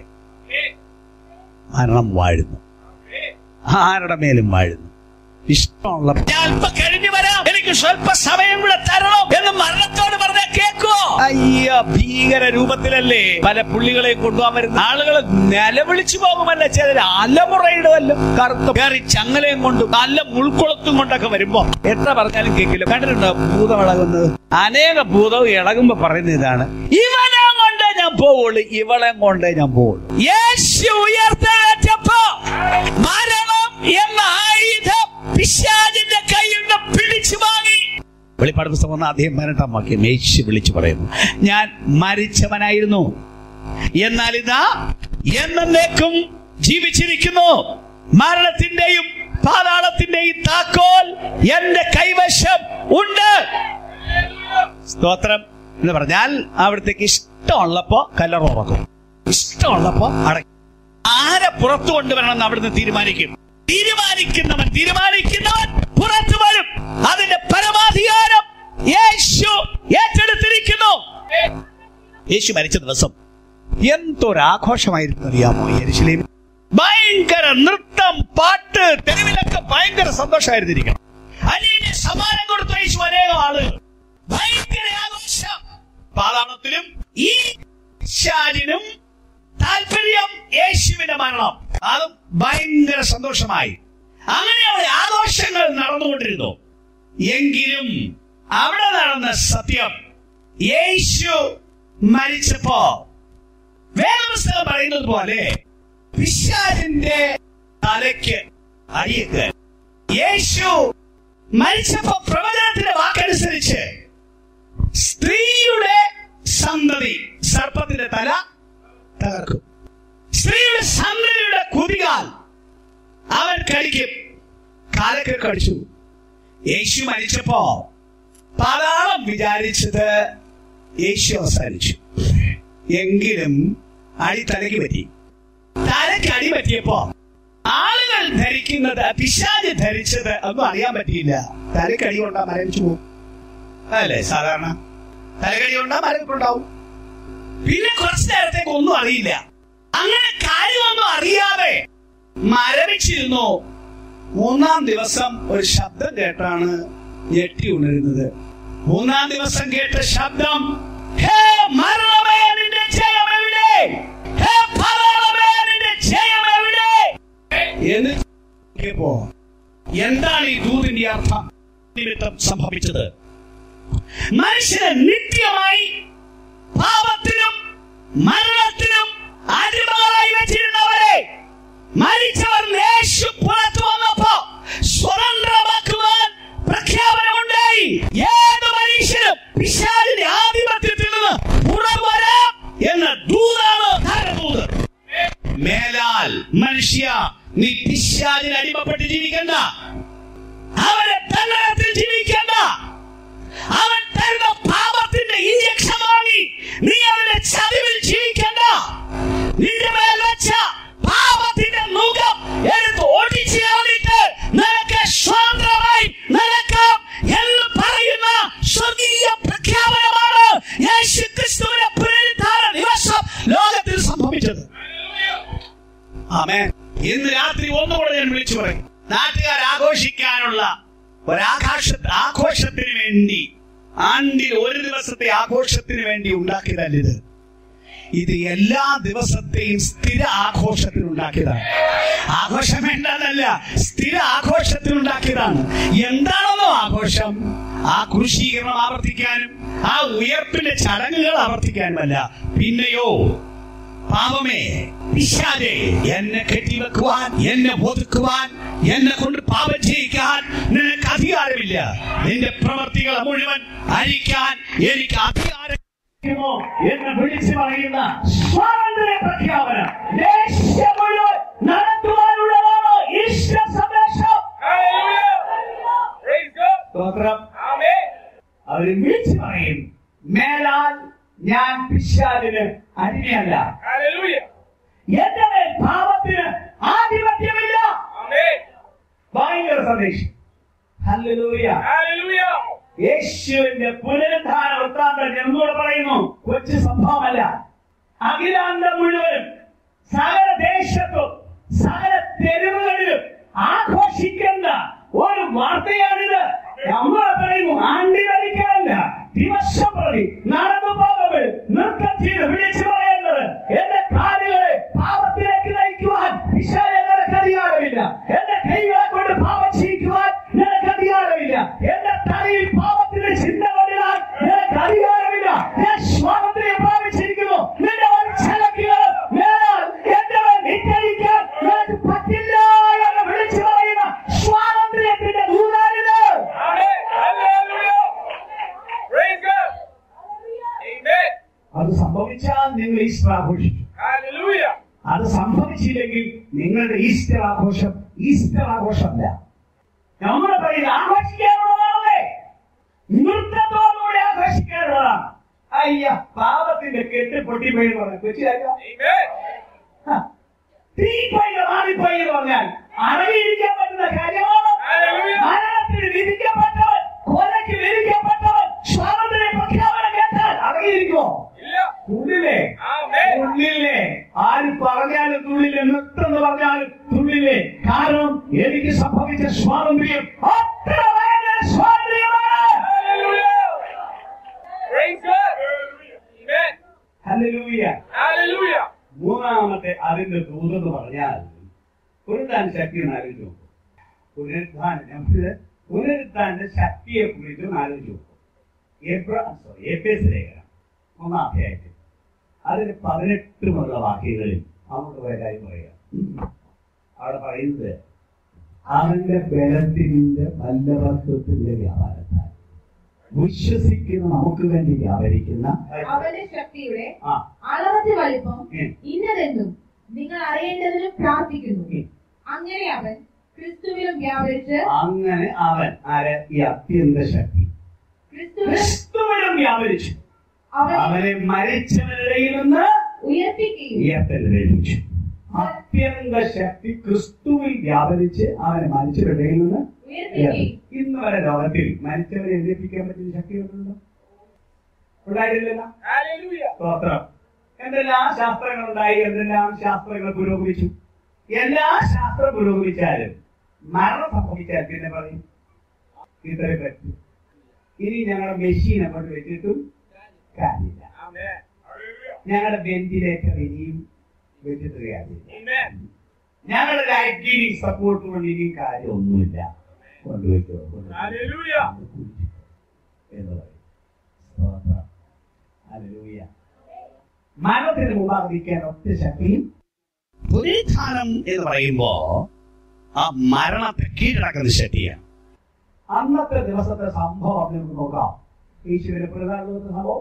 മരണം വാഴുന്നു ആരുടെ മേലും വാഴുന്നു ഇഷ്ടമുള്ള ഞാൻ അല്പം കഴിഞ്ഞു വരാം എനിക്ക് സ്വല്പ സമയം കൂടെ തരണം എന്ന് മരണത്തോട് പറഞ്ഞ കേക്കോ അയ്യ ഭീകര രൂപത്തിലല്ലേ പല പുള്ളികളെ കൊണ്ടുപോകാൻ വരുന്ന ആളുകൾ നിലവിളിച്ചു പോകുമല്ല ചിലർ അലമുറയിടുമല്ലോ കറുത്ത കയറി ചങ്ങലയും കൊണ്ടും നല്ല മുൾക്കുളത്തും കൊണ്ടൊക്കെ വരുമ്പോ എത്ര പറഞ്ഞാലും കേൾക്കില്ല കണ്ടിട്ടുണ്ടോ ഭൂതം ഇളകുന്നത് അനേക ഭൂതവും ഇളകുമ്പോ പറയുന്ന ഇതാണ് ഇവനെ കൊണ്ടേ ഞാൻ പോവുള്ളൂ ഇവളെ കൊണ്ടേ ഞാൻ പോവുള്ളൂ യേശു ഉയർത്തെഴുന്നേറ്റപ്പോ മരണം എന്ന ആയുധം പിശാചിന്റെ കയ്യിൽ നിന്ന് പിടിച്ചു വാങ്ങി വെളിപ്പാട് പുസ്തകം ഒന്ന് ആദ്യം പതിനെട്ടാം വാക്യം യേശു വിളിച്ചു പറയുന്നു ഞാൻ മരിച്ചവനായിരുന്നു എന്നാൽ ഇതാ എന്നേക്കും ജീവിച്ചിരിക്കുന്നു മരണത്തിന്റെയും പാതാളത്തിന്റെയും താക്കോൽ എന്റെ കൈവശം ഉണ്ട് സ്തോത്രം എന്ന് പറഞ്ഞാൽ അവിടത്തേക്ക് ഇഷ്ടമുള്ളപ്പോ കല്ലറ ഉറക്കും ഇഷ്ടമുള്ളപ്പോ അടയ്ക്കും ആരെ പുറത്തു കൊണ്ടുവരണമെന്ന് അവിടുന്ന് തീരുമാനിക്കും തീരുമാനിക്കുന്നവൻ തീരുമാനിക്കുന്നവൻ പുറത്തു വരും അതിന്റെ പരമാധികാരം യേശു ഏറ്റെടുത്തിരിക്കുന്നു യേശു മരിച്ച ദിവസം എന്തൊരാഘോഷമായിരുന്നു അറിയാമോ യെരുശലേം ഭയങ്കര നൃത്തം പാട്ട് തെരുവിലൊക്കെ ഭയങ്കര സന്തോഷമായിരുന്നിരിക്കണം അനിയന് സമ്മാനം കൊടുത്ത യേശു അനേകം ആളുകൾ ഭയങ്കര ആഘോഷം പാതാളത്തിലും ഈ ശാലിനും താല്പര്യം യേശുവിന്റെ മരണം അതും ഭയങ്കര സന്തോഷമായി അങ്ങനെ അവിടെ ആഘോഷങ്ങൾ നടന്നുകൊണ്ടിരുന്നു എങ്കിലും അവിടെ നടന്ന സത്യം യേശു മരിച്ചപ്പോ വേദപുസ്തകം പറയുന്നത് പോലെ പിശാചിന്റെ തലയ്ക്ക് അടിയക്ക് യേശു മരിച്ചപ്പോ പ്രവചനത്തിന്റെ വാക്കനുസരിച്ച് സ്ത്രീയുടെ സന്തതി സർപ്പത്തിന്റെ തല തകർക്കും സ്ത്രീയുടെ സന്തതിയുടെ കുതികാൽ അവൻ കടിക്കും കാലൊക്കെ കടിച്ചു യേശു മരിച്ചപ്പോ പാതാളം വിചാരിച്ചത് യേശു അവസാനിച്ചു എങ്കിലും അടി തലയ്ക്ക് പറ്റി തലയ്ക്ക് അടി പറ്റിയപ്പോ ആളുകൾ ധരിക്കുന്നത് പിശാജ് ധരിച്ചത് ഒന്നും അറിയാൻ പറ്റിയില്ല തലക്കടി കൊണ്ടാ മരവിച്ചു പോകും അല്ലേ സാധാരണ തലക്കടി കൊണ്ടാ മരവിപ്പുണ്ടാവും പിന്നെ കുറച്ചു നേരത്തേക്ക് ഒന്നും അറിയില്ല അങ്ങനെ കാര്യമൊന്നും അറിയാതെ മരവിച്ചിരുന്നു മൂന്നാം ദിവസം ഒരു ശബ്ദം കേട്ടാണ് ഞെട്ടി ഉണരുന്നത് മൂന്നാം ദിവസം കേട്ട ശബ്ദം ഹേ മരണമേ നിന്റെ ജയം എവിടെ ഹേ പാതാളമേ നിന്റെ ജയം എവിടെ എന്ന് ചോദിച്ചപ്പോ എന്താണ് ഈ ദൂതിന്റെ അർത്ഥം നിമിത്തം സംഭവിച്ചത് മനുഷ്യനെ നിത്യമായി പാപത്തിനും മരണത്തിനും അടിമകളായി വെച്ചിരുന്നവരെ മരിച്ചവർ യേശു പുറത്തു വന്നപ്പോ സ്വതന്ത്രമാക്കുവാൻ പ്രഖ്യാപനമുണ്ടായി ഏത് മനുഷ്യനും പിശാചിന്റെ ആധിപത്യത്തിൽ നിന്ന് പുറത്തു വരാം എന്ന ദൂതാണ് ധനദൂത് മേലാൽ മനുഷ്യ നീ പിശാചിന് അടിമപ്പെട്ട് ജീവിക്കണ്ട അവരെ തന്നത്തിൽ ജീവിക്കണ്ട അവൻ തരുന്ന പാപത്തിന്റെ ഇഞ്ചക്ഷൻ വാങ്ങി നീ അവന്റെ ചതിവിൽ ജീവിക്കണ്ട നിന്റെ മേൽ വെച്ച പാപത്തിന്റെ മുഖം എടുത്ത് ഓടിച്ചു കളഞ്ഞിട്ട് നിനക്ക് സ്വതന്ത്രമായി നടക്കാം എന്ന് പറയുന്ന സ്വർഗീയ പ്രഖ്യാപനമാണ് യേശു ക്രിസ്തുവിന്റെ പുനരുദ്ധാര ദിവസം ലോകത്തിൽ സംഭവിച്ചത് ആമേ ഇന്ന് രാത്രി ഒന്നുകൂടെ ഞാൻ വിളിച്ചു പറയും നാട്ടുകാർ ആഘോഷിക്കാനുള്ള ഒരാഘോഷ ആഘോഷത്തിന് വേണ്ടി ആണ്ടിൽ ഒരു ദിവസത്തെ ആഘോഷത്തിന് വേണ്ടി ഉണ്ടാക്കിയതല്ല ഇത് ഇത് എല്ലാ ദിവസത്തെയും സ്ഥിര ആഘോഷത്തിന് ഉണ്ടാക്കിയതാണ് ആഘോഷം വേണ്ടെന്നല്ല സ്ഥിര ആഘോഷത്തിന് ഉണ്ടാക്കിയതാണ് എന്താണെന്നോ ആഘോഷം ആ കൃഷീകരണം ആവർത്തിക്കാനും ആ ഉയർപ്പിന്റെ ചടങ്ങുകൾ ആവർത്തിക്കാനുമല്ല പിന്നെയോ പാപമേ പിശാചേ എന്നെ കെട്ടിവെക്കുവാൻ എന്നെ ഒതുക്കുവാൻ എന്നെ കൊണ്ട് പാപം ചെയ്യിക്കാൻ നിനക്ക് അധികാരമില്ല നിന്റെ പ്രവർത്തികളെ മുഴുവൻ അഴിക്കാൻ എനിക്ക് അധികാരം ോ എന്ന് വിളിച്ചു പറയുന്ന സ്വാതന്ത്ര്യ പ്രഖ്യാപനം ദേശം മുഴുവൻ നടത്തുവാനുള്ളതാണ് ഈശ്വര സന്ദേശം സ്തോത്രം മേലാൽ ഞാൻ പിശാലിന് അടിമയല്ല Hallelujah. എന്റെ മേൽ പാപത്തിന് ആധിപത്യമില്ല Amen. ഭയങ്കര സന്ദേശം ഹല്ലേലൂയ Hallelujah. യേശുവിന്റെ പുനരുദ്ധാന വൃത്താന്തം എന്നോട് പറയുന്നു കൊച്ചു സംഭവമല്ല അഖിലാണ്ടം മുഴുവനും സകല ദേശത്തും സകല തെരുവുകളിലും ആഘോഷിക്കുന്ന ഒരു വാർത്തയാണിത് നമ്മൾ പറയുന്നു ആണ്ടി കളിക്കാനല്ല ദിവസം പ്രതി നടന്നു പോകുമ്പോൾ നൃത്തം ചെയ്ത് വിളിച്ചു പറയുന്നത് എന്റെ കാലുകളെ പാപത്തിലേക്ക് നയിക്കുവാൻ വിശാല നിനക്ക് അധികാരമില്ല എന്റെ കൈകളെ കൊണ്ട് പാപം ചെയ്യിക്കുവാൻ നിനക്ക് അധികാരമില്ല എന്റെ തലയിൽ പാപത്തിന്റെ ചിന്ത കൊണ്ടിടാൻ നിനക്ക് അധികാരമില്ല ഞാൻ സ്വാതന്ത്ര്യം പ്രാപിച്ചിരിക്കുന്നു നിന്റെ വത്സലക്കുകൾ മേലാൽ എന്റെ മേൽ നിഗ്രഹിക്കാൻ നിനക്ക് പറ്റില്ല എന്ന് വിളിച്ചു പറയുന്ന സ്വാതന്ത്ര്യത്തിന്റെ ദൂതാനിത് Amen. Hallelujah. Praise God. Amen. അത് സംഭവിച്ചാൽ നിങ്ങൾ ഈസ്റ്റർ ആഘോഷിച്ചു Hallelujah. അത് സംഭവിച്ചില്ലെങ്കിൽ നിങ്ങളുടെ ഈസ്റ്റർ ആഘോഷം ഈസ്റ്റർ ആഘോഷമല്ല നമ്മൾ പറയുന്നത് ആഘോഷിക്കാനുള്ളതാണല്ലേ നൃത്തത്തോടുകൂടി ആഘോഷിക്കാനുള്ളതാണ് അയ്യ പാപത്തിന്റെ കെട്ട് പൊട്ടിപ്പോയി എന്ന് പറഞ്ഞു കൊച്ചിയാക്ക Amen. തീപ്പൊയ്ക മാറിപ്പോയി എന്ന് പറഞ്ഞാൽ അടങ്ങിയിരിക്കാൻ പറ്റുന്ന കാര്യമാണ് Hallelujah. മരണത്തിന് വിധിക്കപ്പെട്ടവൻ കൊലയ്ക്ക് വിധിക്കപ്പെട്ടവൻ സ്വാതന്ത്ര്യ പ്രഖ്യാപനം കേട്ടാൽ അടങ്ങിയിരിക്കുമോ ഇല്ല. തുള്ളിലേ Amen. തുള്ളില്ലേ ആര് പറഞ്ഞാലും തുള്ളിലെ നൃത്തെന്ന് പറഞ്ഞാലും തുള്ളിലെ കാരണം എനിക്ക് സംഭവിച്ച സ്വാതന്ത്ര്യം അത്ര ഭയങ്കര സ്വാതന്ത്ര്യമാണ് Hallelujah. Praise God. Amen. Hallelujah Hallelujah. മൂന്നാമത്തെ അതിന്റെ ദൂതെന്ന് പറഞ്ഞാൽ പുനരുദ്ധാന ശക്തി എന്ന് ആലോചിച്ച് നോക്കും പുനരുദ്ധാന നമുക്ക് പുനരുദ്ധാന്റെ ശക്തിയെ കുറിച്ചും ആലോചിച്ച് നോക്കും എബ്ര സോറി എഫേസ് ലേഖനം ഒന്നാം അധ്യായത്തിൽ അതിന് പതിനെട്ട് മുതലുള്ള വാക്യങ്ങളിൽ അങ്ങോട്ട് പോയ കാര്യം പറയുക അവിടെ പറയുന്നത് അവന്റെ ബലത്തിന്റെ ബലവത്വത്തിന്റെ വ്യാപാരത്താൽ വിശ്വസിക്കുന്ന നമുക്ക് വേണ്ടി വ്യാപരിക്കുന്ന അവന്റെ ശക്തിയുടെ ആ അളവറ്റ വലിപ്പം ഉം. ഇന്നതെന്നും നിങ്ങൾ അറിയേണ്ടതിനും പ്രാർത്ഥിക്കുന്നു ഉം. അങ്ങനെ അവൻ ക്രിസ്തുവിലും വ്യാപരിച്ച് അങ്ങനെ അവൻ ആര് ഈ അത്യന്ത ശക്തി ക്രിസ്തുവിൽ ക്രിസ്തുവിലും വ്യാപരിച്ചു അവനെ അവനെ മരിച്ചവരുടെയിൽ നിന്ന് ഉയർപ്പിക്കുകയും ഉയർത്തെഴുന്നേൽപ്പിച്ചു അത്യന്ത ശക്തി ക്രിസ്തുവിൽ വ്യാപരിച്ച് അവനെ മരിച്ചവരുടെയിൽ നിന്ന് ഉയർപ്പിക്കുകയും ഇന്ന് വരെ ലോകത്തിൽ മരിച്ചവരെ എഴുന്നേൽപ്പിക്കാൻ പറ്റുന്ന ശക്തി ഉണ്ടല്ലോ ഉണ്ടായിട്ടില്ലല്ലോ Hallelujah. സ്തോത്രം എന്തെല്ലാം ശാസ്ത്രങ്ങൾ ഉണ്ടായി എന്തെല്ലാം ശാസ്ത്രങ്ങൾ പുരോഗമിച്ചു എല്ലാ ശാസ്ത്രം പുരോഗമിച്ചാലും മരണം സംഭവിച്ചാൽ പിന്നെ പറയും ഇത്ര പറ്റും ഇനി ഞങ്ങളുടെ മെഷീൻ അങ്ങോട്ട് വെച്ചിട്ടും കാര്യമില്ല Amen. Hallelujah. ഞങ്ങളുടെ വെന്റിലേറ്റർ ഇനിയും വെച്ചിട്ട് കാര്യമില്ല Amen. ഞങ്ങളുടെ ലൈഫ് ഗീവിംഗ് സപ്പോർട്ട് കൊണ്ട് ഇനിയും കാര്യമൊന്നുമില്ല കൊണ്ടുവയ്ക്കോ കൊണ്ടുവയ്ക്കോ. Hallelujah. എന്ന് പറയും സ്തോത്രം. ഹല്ലേലൂയ. മരണത്തിന് മുമ്പാതിരിക്കാൻ ഒറ്റ ശക്തിയും പുനരുത്ഥാനം എന്ന് പറയുമ്പോ ആ മരണത്തെ കീഴടക്കുന്ന ശക്തിയാണ് അന്നത്തെ ദിവസത്തെ സംഭവം നമുക്ക് നോക്കാം യേശുവിന്റെ പുനരുദ്ധാന സംഭവം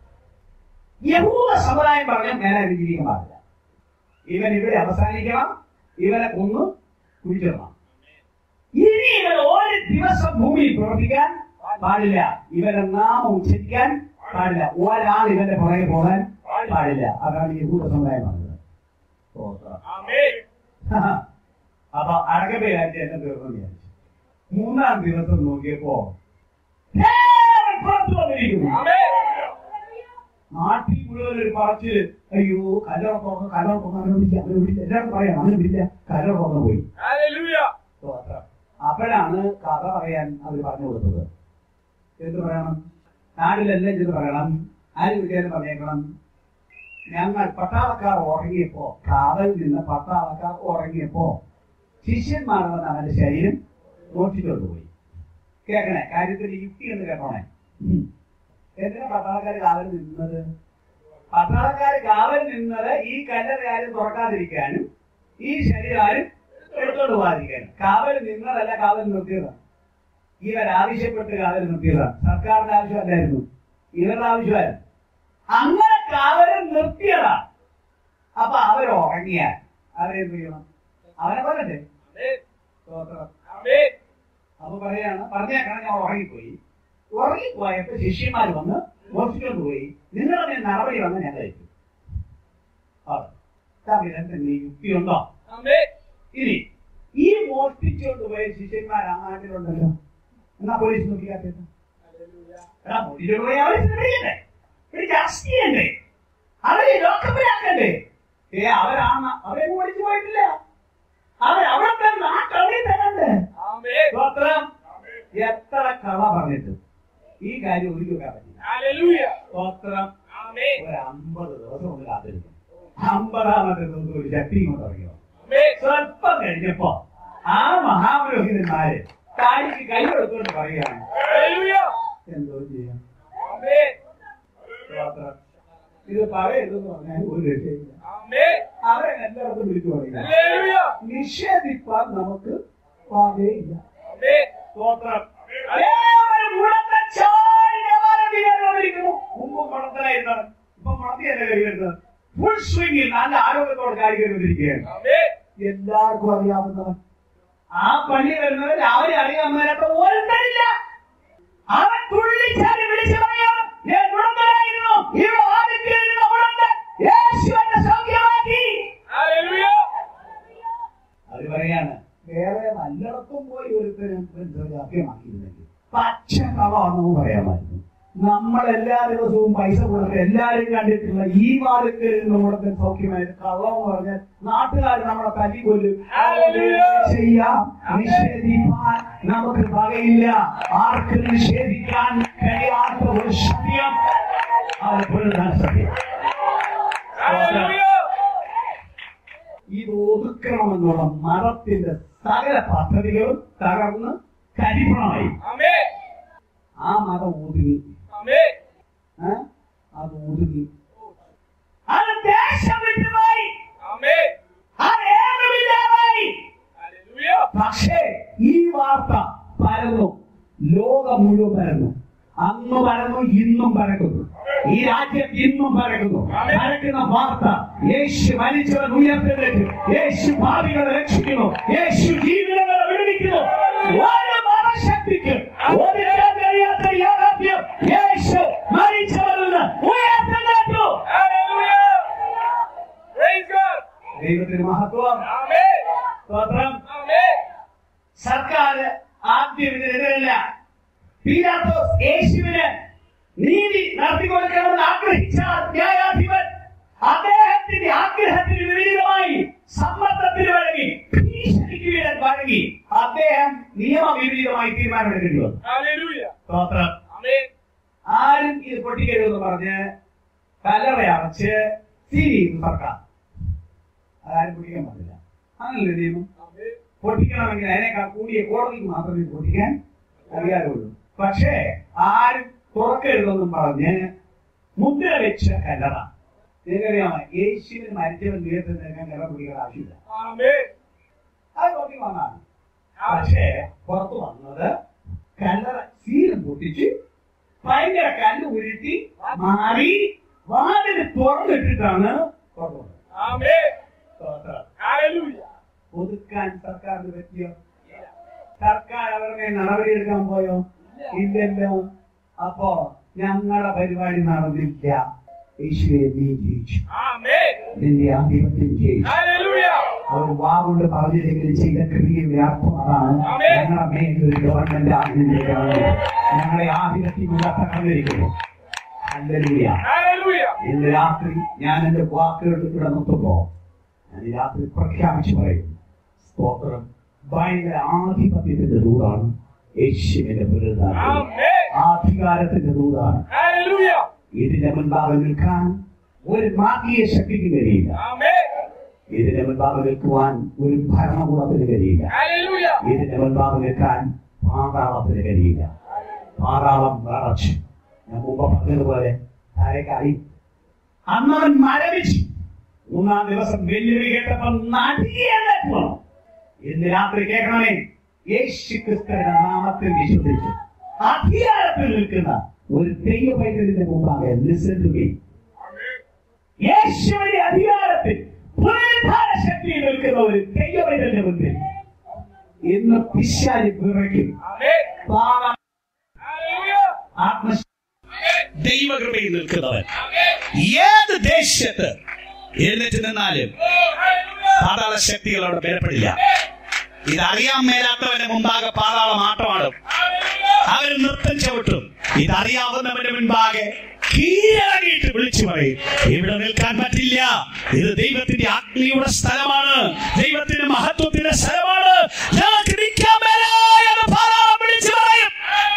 യഹൂദ സമുദായം പറഞ്ഞ നേരെ ജീവിക്കാൻ പാടില്ല ഇവൻ ഇവിടെ അവസാനിക്കണം ഇവനെ കൊന്ന് കുഴിച്ചിടണം ഇനി ഇവൻ ഒരു ദിവസം ഭൂമിയിൽ പ്രവർത്തിക്കാൻ പാടില്ല ഇവന്റെ നാമം ഉച്ചരിക്കാൻ പാടില്ല ഒരാൾ ഇവന്റെ പുറകെ പോകാൻ പാടില്ല അതാണ് യഹൂദ സമുദായം പറഞ്ഞത് സ്തോത്രം. Amen. അപ്പൊ അടക്കപ്പേരാഴ്ച എന്നെ തീർന്നു വിചാരിച്ചു മൂന്നാം ദിവസം നോക്കിയപ്പോ എല്ലാവരും പുറത്തു വന്നിരിക്കുന്നു Amen. നാട്ടിൽ മുഴുവൻ ഒരു പറച്ചില് അയ്യോ കല്ലോടെ തുറന്ന് കല്ലോടെ തുറന്ന് അവനെ വിളിക്കുക അവനെ വിളിക്കുക എല്ലാവരും പറയാം അവനെ വിളിക്കുക കല്ലോടെ തുറന്ന് പോയി Hallelujah. സ്തോത്രം. അപ്പോഴാണ് കഥ പറയാൻ അവർ പറഞ്ഞു കൊടുത്തത് എന്ത് പറയണം നാട്ടിലെല്ലാം ചെന്ന് പറയണം ആര് വിളിക്കാനും പറഞ്ഞേക്കണം ഞങ്ങൾ പട്ടാളക്കാർ ഉറങ്ങിയപ്പോ കാവൽ നിന്ന് പട്ടാളക്കാർ ഉറങ്ങിയപ്പോ ശിഷ്യന്മാർ വന്ന് അവന്റെ ശരീരം മോഷിച്ചുകൊണ്ട് പോയി കേൾക്കണേ കാര്യത്തിന്റെ യുക്തി എന്ന് കേട്ടോണേ ഉം. എന്തിനാ പട്ടാളക്കാർ കാവൽ നിന്നത് പട്ടാളക്കാർ കാവൽ നിന്നത് ഈ കല്ലറ തുറക്കാതിരിക്കാനും ഈ ശരീരം എടുത്തോണ്ട് പോകാതിരിക്കാനും കാവൽ നിന്നതല്ല കാവൽ നിർത്തിയതാണ് ഇവർ ആവശ്യപ്പെട്ട് കാവൽ നിർത്തിയതാണ് സർക്കാരിന്റെ ആവശ്യമല്ലായിരുന്നു ഇവരുടെ ആവശ്യമായിരുന്നു അങ്ങനെ കാവൽ നിർത്തിയതാ അപ്പൊ അവർ ഉറങ്ങിയാൽ അവരെന്ത് ചെയ്യണം അവനെ പറയണ്ടേ Amen. സ്തോത്രം. Amen. അപ്പൊ പറയാണ് പറഞ്ഞേക്കണം ഞാൻ ഉറങ്ങിപ്പോയി ഉറങ്ങിപ്പോയപ്പോ ശിഷ്യന്മാർ വന്ന് മോഷിക്കൊണ്ട് പോയി നിങ്ങളുടെ മേൽ നടപടി വന്ന് ഞാൻ കഴിച്ചു എന്തെങ്കിലും യുക്തിയുണ്ടോ ആമേൻ ഇനി ഈ മോഷ്ടിച്ചുകൊണ്ട് പോയ ശിഷ്യന്മാർ ആ നാട്ടിലുണ്ടല്ലോ എന്നാ പോലീസ് നോക്കിയാത്തത് എടാ മോഷ്ടിച്ചുകൊണ്ട് പോയി അവരെ പിടിക്കണ്ടേ പിടിച്ച് അറസ്റ്റ് ചെയ്യണ്ടേ അവരെ ലോക്കപ്പിലാക്കണ്ടേ ഏ അവരാണ് അവരെ ഓടിച്ചു പോയിട്ടില്ല അവർ അവിടെ തന്നെ നാട്ടവിടെ തരണ്ടേ ആമേൻ സ്തോത്രം എത്ര കള പറഞ്ഞിട്ട് ഈ കാര്യം ഒരിക്കലും പറ്റില്ല ഹല്ലേലൂയ സ്തോത്രം ആമേൻ ഒരു അമ്പത് ദിവസം കൊണ്ട് കാത്തിരിക്കും അമ്പതാമത്തെ ദിവസം ഒരു ശക്തി കൊണ്ട് ഇറങ്ങിയോ ആമേൻ സ്വല്പം കഴിഞ്ഞപ്പോ ആ മഹാപുരോഹിതന്മാര് താടിക്ക് കൈ കൊടുത്തുകൊണ്ട് പറയുകയാണ് ഹല്ലേലൂയ എന്തോ ചെയ്യാം ആമേൻ സ്തോത്രം. ഇത് പറയരുതെന്ന് പറഞ്ഞാൽ ഒരു രക്ഷയില്ല ആമേൻ അവരെ എല്ലാവർക്കും വിളിച്ചു പറയുക ഹല്ലേലൂയ നിഷേധിപ്പാൻ നമുക്ക് പാകയില്ല ആമേൻ സ്തോത്രം ഏവരും മുഴക്കം ചാടി ദേവാലയം കയറിക്കൊണ്ടിരിക്കുന്നു. മുമ്പും മുടന്തനായിരുന്നവൻ. ഇപ്പൊ മുടന്തിയല്ല കയറിയിരുന്നത്. ഫുൾ സ്വിംഗിൽ നല്ല ആരോഗ്യത്തോടെ കാര്യം കയറിക്കൊണ്ടിരിക്കുകയാണ് ആമേൻ എല്ലാവർക്കും അറിയാവുന്നവൻ ആ പള്ളി വരുന്നവർ അവരെ അറിയാവുന്നവരൊക്കെ ഒരുത്തരില്ല അവൻ തുള്ളിച്ചാടി വിളിച്ചു പറയാം ഞാൻ മുടന്തനായിരുന്നു ഇവിടെ വാദിച്ചിരുന്ന മുടന്തൻ യേശു എന്നെ സൗഖ്യമാക്കി ഹല്ലേലൂയ അവര് പറയാണ് വേറെ നല്ലിടത്തും പോയി ഒരുത്തരും സൗഖ്യമാക്കിയിരുന്നെങ്കിൽ പച്ച കളാണെന്ന് പറയാമായിരുന്നു നമ്മൾ എല്ലാ ദിവസവും പൈസ കൊടുത്ത് എല്ലാരും കണ്ടിട്ടുള്ള ഈ വാദത്തിൽ നമ്മുടെ സൗഖ്യമായത് കള്ളം എന്ന് പറഞ്ഞാൽ നാട്ടുകാർ നമ്മളെ തല്ലി കൊല്ലും Hallelujah. ചെയ്യാം നിഷേധിക്കാൻ നമുക്ക് വകയില്ല ആർക്കും നിഷേധിക്കാൻ കഴിയാത്ത ഒരു സത്യം അത് പുനരുദ്ധാന സത്യം ഹല്ലേലൂയ ഇത് ഒതുക്കണമെന്നുള്ള മതത്തിന്റെ സകല പദ്ധതികളും തകർന്ന് കരിപ്പണമായി ആമേൻ ആ മതം ഒതുങ്ങി ആമേൻ ഏ? അത് ഒതുങ്ങി അത് ദേശം വിട്ടുപോയി ആമേൻ അത് ഏതുമില്ലാതായി ഹല്ലേലൂയ പക്ഷേ ഈ വാർത്ത പരന്നു ലോകം മുഴുവൻ പരന്നു അന്ന് പരന്നു ഇന്നും പരക്കുന്നു ഈ രാജ്യം ഇന്നും പരക്കുന്നു പരക്കുന്ന വാർത്ത യേശു മരിച്ചവൻ ഉയർത്തെഴുന്നേറ്റ് യേശു ഭാവികളെ രക്ഷിക്കുന്നു യേശു ജീവിതങ്ങളെ വിടുവിക്കുന്നു ഒരു മതശക്തിക്ക് ഒതുക്കാൻ കഴിയാത്ത യാഥാർത്ഥ്യം യേശു മരിച്ചവരിൽ നിന്ന് ഉയർത്തെഴുന്നേറ്റു ഹല്ലേലൂയ പ്രൈസ് ഗോഡ് ദൈവത്തിന് മഹത്വം ആമേൻ സ്തോത്രം ആമേൻ സർക്കാർ ആദ്യം ഇതിനെതിരല്ല പീലാത്തോസ് യേശുവിന് നീതി നടത്തിക്കൊടുക്കണമെന്ന് ആഗ്രഹിച്ച ന്യായാധിപൻ അദ്ദേഹത്തിന്റെ ആഗ്രഹത്തിന് വിപരീതമായി സമ്മർദ്ദത്തിന് വഴങ്ങി ഭീഷണിക്ക് വീഴാൻ വഴങ്ങി അദ്ദേഹം നിയമവിപരീതമായി തീരുമാനമെടുക്കേണ്ടി വന്നു ഹല്ലേലൂയ സ്തോത്രം ആമേൻ ആരും ഇത് പൊട്ടിക്കരുതെന്ന് പറഞ്ഞ് കല്ലറയടച്ച് തിരിയും സർക്കാർ അതാരും പൊട്ടിക്കാൻ പാടില്ല അങ്ങനല്ലേ നിയമം ആമേൻ പൊട്ടിക്കണമെങ്കിൽ അതിനേക്കാൾ കൂടിയ കോടതിക്ക് മാത്രമേ പൊട്ടിക്കാൻ അധികാരമുള്ളൂ പക്ഷേ ആരും തുറക്കരുതെന്നും പറഞ്ഞ് മുദ്ര വെച്ച കല്ലറ നിങ്ങൾക്കറിയാമോ യേശുവിന് മരിച്ചവൻ ഉയർത്തി നിൽക്കാൻ കല്ലറ പിടിക്കേണ്ട ആവശ്യമില്ല ആമേൻ അത് നോക്കി വന്നാണ് പക്ഷേ പുറത്തു വന്നത് കല്ലറ സീലും പൊട്ടിച്ച് ഭയങ്കര കല്ല് ഉരുട്ടി മാറി വാതിൽ തുറന്നിട്ടിട്ടാണ് പുറത്തു വന്നത് ആമേൻ സ്തോത്രം. ഹല്ലേലൂയ ഒതുക്കാൻ സർക്കാരിന് പറ്റിയോ സർക്കാർ അവരുടെ നടപടിയെടുക്കാൻ പോയോ ഇല്ലല്ലോ അപ്പോ ഞങ്ങളുടെ പരിപാടി നടന്നില്ല യേശുവെ നീ ജയിച്ചു ആമേൻ നിന്റെ ആധിപത്യം ജയിച്ചു ഹല്ലേലൂയ അവർ വാഗുകൊണ്ട് പറഞ്ഞില്ലെങ്കിൽ ചെയ്ത ക്രിയയുടെ അർത്ഥം അതാണ് ആമേൻ. ഞങ്ങളുടെ മേൽ ഒരു ഗവൺമെന്റ് ആഗ്രഹിക്കുകയാണ് ഞങ്ങളെ ആധിപത്യം തകർന്നിരിക്കുന്നു ഹല്ലേലൂയ ഹല്ലേലൂയ ഇന്ന് രാത്രി ഞാൻ എന്റെ വാക്കുകൾ ഇവിടെ നിർത്തുമ്പോ ഞാൻ ഈ രാത്രി പ്രഖ്യാപിച്ചു പറയും സ്തോത്രം ഭയങ്കര ആധിപത്യത്തിന്റെ ദൂതാണ് യേശുവിന്റെ പുനരുദ്ധാനം ആമേൻ ആധികാരത്തിന്റെ ദൂതാണ് ഹല്ലേലൂയ ഇതിന്റെ മുൻപാകെ നിൽക്കാൻ ഒരു മാർഗീയ ശക്തിക്ക് കഴിയില്ല ആമേൻ ഇതിന്റെ മുൻപാകെ നിൽക്കുവാൻ ഒരു ഭരണകൂടത്തിന് കഴിയില്ല ഹല്ലേലൂയ ഇതിന്റെ മുൻപാകെ നിൽക്കാൻ പാതാളത്തിന് കഴിയില്ല പാതാളം നിറച്ചു ഞാൻ മുമ്പ് പറഞ്ഞതുപോലെ ആരെക്കായി അന്നവൻ മരവിച്ചു മൂന്നാം ദിവസം വെല്ലുവിളി കേട്ടപ്പോൾ നടിയെഴുന്നേറ്റ് ഇന്ന് രാത്രി കേൾക്കണമേ യേശു ക്രിസ്തുവിന്റെ നാമത്തിൽ വിശ്വസിച്ച് അധികാരത്തിൽ നിൽക്കുന്ന ഒരു ദൈവ പൈതലിന്റെ മുമ്പാകെ ലിസൺ ടു മീ യേശുവിന്റെ അധികാരത്തിൽ പുനരുദ്ധാര ശക്തിയിൽ നിൽക്കുന്ന ഒരു ദൈവ പൈതലിന്റെ മുമ്പിൽ ഇന്ന് പിശാലി വിറയ്ക്കും ആമേൻ പാപം ഹല്ലേലൂയ ആത്മ ദൈവകൃപയിൽ നിൽക്കുന്നവൻ ഏത് ദേശത്ത് എഴുന്നേറ്റ് നിന്നാലും പാതാള ശക്തികൾ അവിടെ ബലപ്പെടില്ല ഇതറിയാൻ മേലാത്തവന്റെ മുമ്പാകെ പാതാളം ആട്ടമാടും അവർ നൃത്തം ചവിട്ടും ഇതറിയാവുന്നവന്റെ മുൻപാകെ കീഴടങ്ങിയിട്ട് വിളിച്ചു പറയും ഇവിടെ നിൽക്കാൻ പറ്റില്ല ഇത് ദൈവത്തിന്റെ അഗ്നിയുടെ സ്ഥലമാണ് ദൈവത്തിന്റെ മഹത്വത്തിന്റെ സ്ഥലമാണ് ഞങ്ങൾക്ക് നിൽക്കാൻ മേല എന്ന് പാതാളം വിളിച്ചു പറയും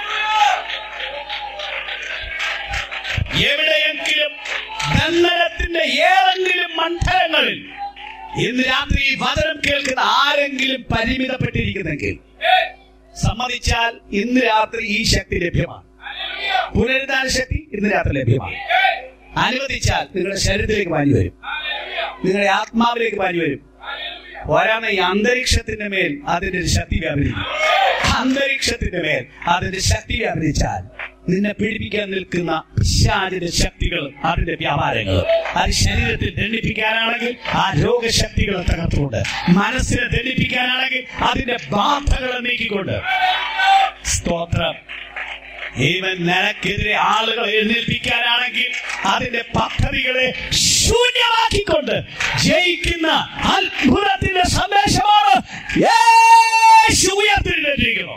എവിടെയെങ്കിലും ബന്ധനത്തിന്റെ ഏതെങ്കിലും മണ്ഡലങ്ങളിൽ ഇന്ന് രാത്രി ഈ വചനം കേൾക്കുന്ന ആരെങ്കിലും പരിമിതപ്പെട്ടിരിക്കുന്നെങ്കിൽ സമ്മതിച്ചാൽ ഇന്ന് രാത്രി ഈ ശക്തി ലഭ്യമാണ് പുനരുദ്ധാന ശക്തി ഇന്ന് രാത്രി ലഭ്യമാണ് അനുവദിച്ചാൽ നിങ്ങളുടെ ശരീരത്തിലേക്ക് പാഞ്ഞു വരും നിങ്ങളുടെ ആത്മാവിലേക്ക് പാഞ്ഞു വരും പോരാമ ഈ അന്തരീക്ഷത്തിന്റെ മേൽ അതിന്റെ ഒരു ശക്തി വ്യാപരിക്കും അന്തരീക്ഷത്തിന്റെ മേൽ അതിന്റെ ശക്തി വ്യാപരിച്ചാൽ നിന്നെ പീഡിപ്പിക്കാൻ നിൽക്കുന്ന പിശാചിന്റെ ശക്തികൾ അതിന്റെ വ്യാപാരങ്ങൾ അത് ശരീരത്തിൽ ദണ്ഡിപ്പിക്കാനാണെങ്കിൽ ആ രോഗശക്തികളെ തകർത്തുകൊണ്ട് മനസ്സിനെ ദണ്ഡിപ്പിക്കാനാണെങ്കിൽ അതിന്റെ ബാധകളെ നീക്കിക്കൊണ്ട് സ്തോത്രം ഇവൻ നിനക്കെതിരെ ആളുകളെ എഴുന്നേൽപ്പിക്കാനാണെങ്കിൽ അതിന്റെ പദ്ധതികളെ ശൂന്യമാക്കിക്കൊണ്ട് ജയിക്കുന്ന അത്ഭുതത്തിന്റെ സന്ദേശമാണ് യേശു ഉയർത്തിരിക്കുന്നു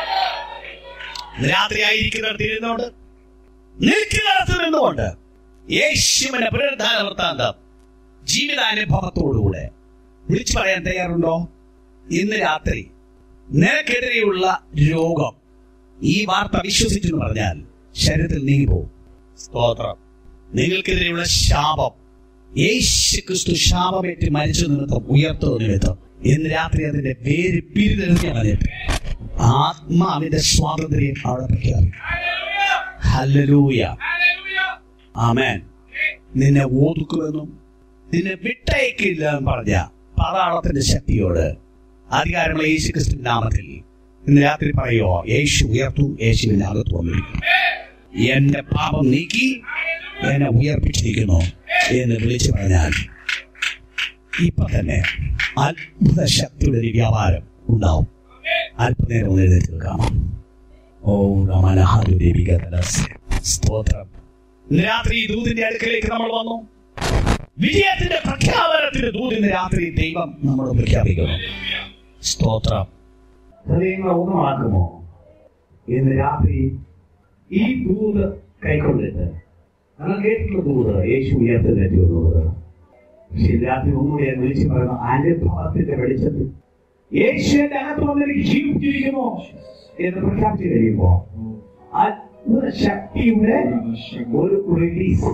രാത്രി ആയിരിക്കുന്നിടത്ത് ഇരുന്നുകൊണ്ട് നിൽക്കുന്നിടത്ത് നിന്നുകൊണ്ട് യേശുവിന്റെ പുനരുദ്ധാന വൃത്താന്തം ജീവിതാനുഭവത്തോടുകൂടെ വിളിച്ചു പറയാൻ തയ്യാറുണ്ടോ ഇന്ന് രാത്രി നിനക്കെതിരെയുള്ള രോഗം ഈ വാർത്ത വിശ്വസിച്ചെന്ന് പറഞ്ഞാൽ ശരീരത്തിൽ നീങ്ങിപ്പോകും സ്തോത്രം നിങ്ങൾക്കെതിരെയുള്ള ശാപം യേശു ക്രിസ്തു ശാപമേറ്റ് മരിച്ച നിമിത്തം ഉയർത്തുന്ന നിമിത്തം ഇന്ന് രാത്രി അതിന്റെ വേര് പിരിതെറിഞ്ഞ കളഞ്ഞിട്ട് ആത്മാവിന്റെ സ്വാതന്ത്ര്യം അവിടെ പ്രഖ്യാപിക്കും ഹല്ലേലൂയ ആമേൻ നിന്നെ ഒതുക്കുമെന്നും നിന്നെ വിട്ടയക്കില്ല എന്ന് പറഞ്ഞ പാതാളത്തിന്റെ ശക്തിയോട് അധികാരമുള്ള യേശു ക്രിസ്തു നാമത്തിൽ ഇന്ന് രാത്രി പറയോ യേശു ഉയർത്തു യേശുവിന്റെ അകത്ത് വന്നിരിക്കുന്നു എന്റെ പാപം നീക്കി എന്നെ ഉയർപ്പിച്ചിരിക്കുന്നു എന്ന് വിളിച്ചു പറഞ്ഞാൽ ഇപ്പൊ തന്നെ അത്ഭുത ശക്തിയുടെ ഒരു വ്യാപാരം ഉണ്ടാവും അല്പനേരം ഒന്ന് എഴുന്നേറ്റ് നിൽക്കാം ഓ രമനഹാരുദേവിക സ്തോത്രം ഇന്ന് രാത്രി ഈ ദൂതിന്റെ അടുക്കലേക്ക് നമ്മൾ വന്നു വിജയത്തിന്റെ പ്രഖ്യാപനത്തിന്റെ ദൂതിന് രാത്രി ദൈവം നമ്മൾ പ്രഖ്യാപിക്കുന്നു സ്തോത്രം ഹൃദയങ്ങൾ ഒന്നുമാക്കുമോ ഇന്ന് രാത്രി ഈ ദൂത് കൈക്കൊണ്ടിട്ട് നമ്മൾ കേട്ടിട്ടുള്ള ദൂത് യേശു ഉയർത്തുന്നേറ്റി എന്നുള്ളത് പക്ഷെ രാത്രി ഒന്നുകൂടി ഞാൻ വിളിച്ചു പറയുന്ന അനുഭവത്തിന്റെ വെളിച്ചത്തിൽ യേശുവിന്റെ അകത്ത് വന്നെനിക്ക് ജീവിച്ചിരിക്കുന്നു എന്ന് പ്രഖ്യാപിച്ചു കഴിയുമ്പോ അത്ഭുത ശക്തിയുടെ ഒരു റിലീസ്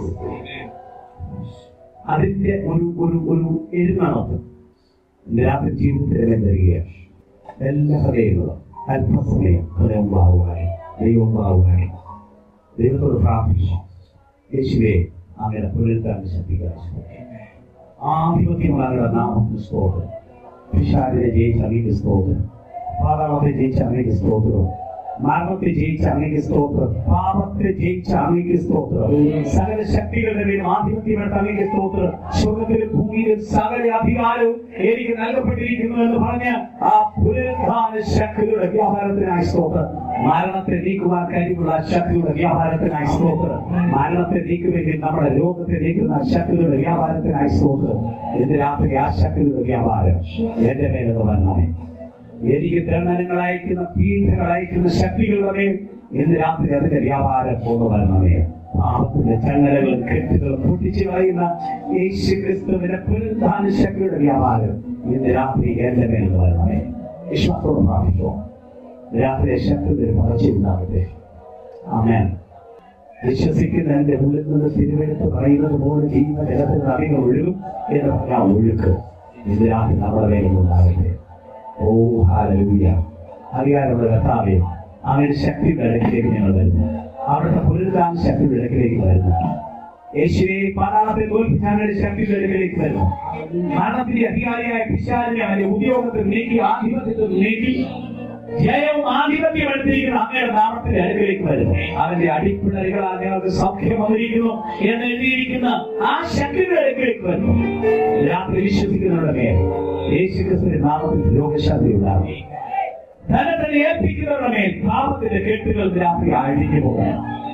അതിന്റെ ഒരു ഒരു ഒരു എഴുന്നള്ളത്ത് രാത്രി ജീവിതത്തിലെല്ലാം വരികയാണ് എല്ലാ ഹൃദയങ്ങളും അല്പസമയം ഹൃദയം ബാവുകയായി ദൈവം ബാവുകയായി ദൈവത്തോട് പ്രാർത്ഥിച്ചു യേശുവെ അങ്ങനെ പുനരുദ്ധാന ശക്തി ആധിപത്യമുള്ള നാമത്തിന് സ്തോത്രം പിശാചിനെ ജയിച്ച അങ്ങേക്ക് സ്തോത്രം പാതാളത്തെ ജയിച്ച അങ്ങേക്ക് സ്തോത്രം മരണത്തെ ജയിച്ച അങ്ങേക്ക് സ്തോത്രം പാപത്തെ ജയിച്ച അങ്ങേക്ക് സ്തോത്രം സകല ശക്തികളുടെ മേലും ആധിപത്യമെടുത്ത അങ്ങേക്ക് സ്തോത്രം സ്വർഗത്തിലും ഭൂമിയിലും സകല അധികാരവും എനിക്ക് നൽകപ്പെട്ടിരിക്കുന്നു എന്ന് പറഞ്ഞ ആ പുനരുദ്ധാന ശക്തിയുടെ വ്യാപാരത്തിനായി സ്തോത്രം മരണത്തെ നീക്കുവാൻ കഴിവുള്ള ആ ശക്തിയുടെ വ്യാപാരത്തിനായി സ്തോത്രം മരണത്തെ നീക്കുമെങ്കിൽ നമ്മുടെ രോഗത്തെ നീക്കുന്ന ശക്തിയുടെ വ്യാപാരത്തിനായി സ്തോത്രം ഇന്ന് രാത്രി ആ ശക്തിയുടെ വ്യാപാരം എന്റെ മേലെന്ന് വരണമേ എനിക്ക് ദണ്ഡനങ്ങൾ അയക്കുന്ന പീഡകൾ അയക്കുന്ന ശക്തികളുടെ മേൽ ഇന്ന് രാത്രി അതിന്റെ വ്യാപാരം കൊണ്ടു വരണമേ പാപത്തിന്റെ ചങ്ങലകളും കെട്ടുകളും പൊട്ടിച്ചു കളയുന്ന യേശു ക്രിസ്തുവിന്റെ പുനരുദ്ധാന ശക്തിയുടെ വ്യാപാരം ഇന്ന് രാത്രി എന്റെ മേൽ വരണമേ വിശ്വാസത്തോട് പ്രാർത്ഥിച്ചോ രാത്രി ശക്തി പറിച്ചിരുന്നാകട്ടെ ആമേൻ വിശ്വസിക്കുന്ന എന്റെ ഉള്ളിൽ നിന്ന് തിരുവെടുത്ത് പറയുന്നത് പോലെ ചെയ്യുന്ന ജലത്തിന് അധികം ഒഴുകും എന്ന് പറഞ്ഞാൽ ഒഴുക്ക് ഇത് രാത്രി നമ്മുടെ മേലും ഉണ്ടാകട്ടെ ഓ ഹാലൂയ അധികാരമുള്ള കർത്താവെ അവരുടെ ശക്തിയുടെ ഇടയ്ക്കിലേക്ക് ഞങ്ങൾ വരുന്നു അവിടുത്തെ പുനരുദ്ധാന ശക്തിയുടെ ഇടയ്ക്കിലേക്ക് വരുന്നു യേശുവെ പാതാളത്തെ തോൽപ്പിച്ചാനുള്ള ശക്തിയുടെ ഇടയ്ക്കിലേക്ക് വരുന്നു മരണത്തിന്റെ അധികാരിയായ പിശാചിനെ അവന്റെ ഉദ്യോഗത്തിൽ നീക്കി ആധിപത്യത്തിൽ നീക്കി ജയവും ആധിപത്യം എടുത്തിരിക്കുന്ന അങ്ങയുടെ നാമത്തിന്റെ അടുക്കിലേക്ക് വരുന്നു അവന്റെ അടിപ്പിണരുകളാൽ ഞങ്ങൾക്ക് സൗഖ്യം വന്നിരിക്കുന്നു എന്ന് എഴുതിയിരിക്കുന്ന ആ ശക്തിയുടെ അടുക്കിലേക്ക് വരുന്നു രാത്രി വിശ്വസിക്കുന്നവരുടെ മേൽ യേശു ക്രിസ്തുവിന്റെ നാമത്തിൽ രോഗശാന്തി ഉണ്ടാകും ധനത്തെ ഏൽപ്പിക്കുന്നവരുടെ മേൽ പാപത്തിന്റെ കെട്ടുകൾ രാത്രി അഴിഞ്ഞു പോകണം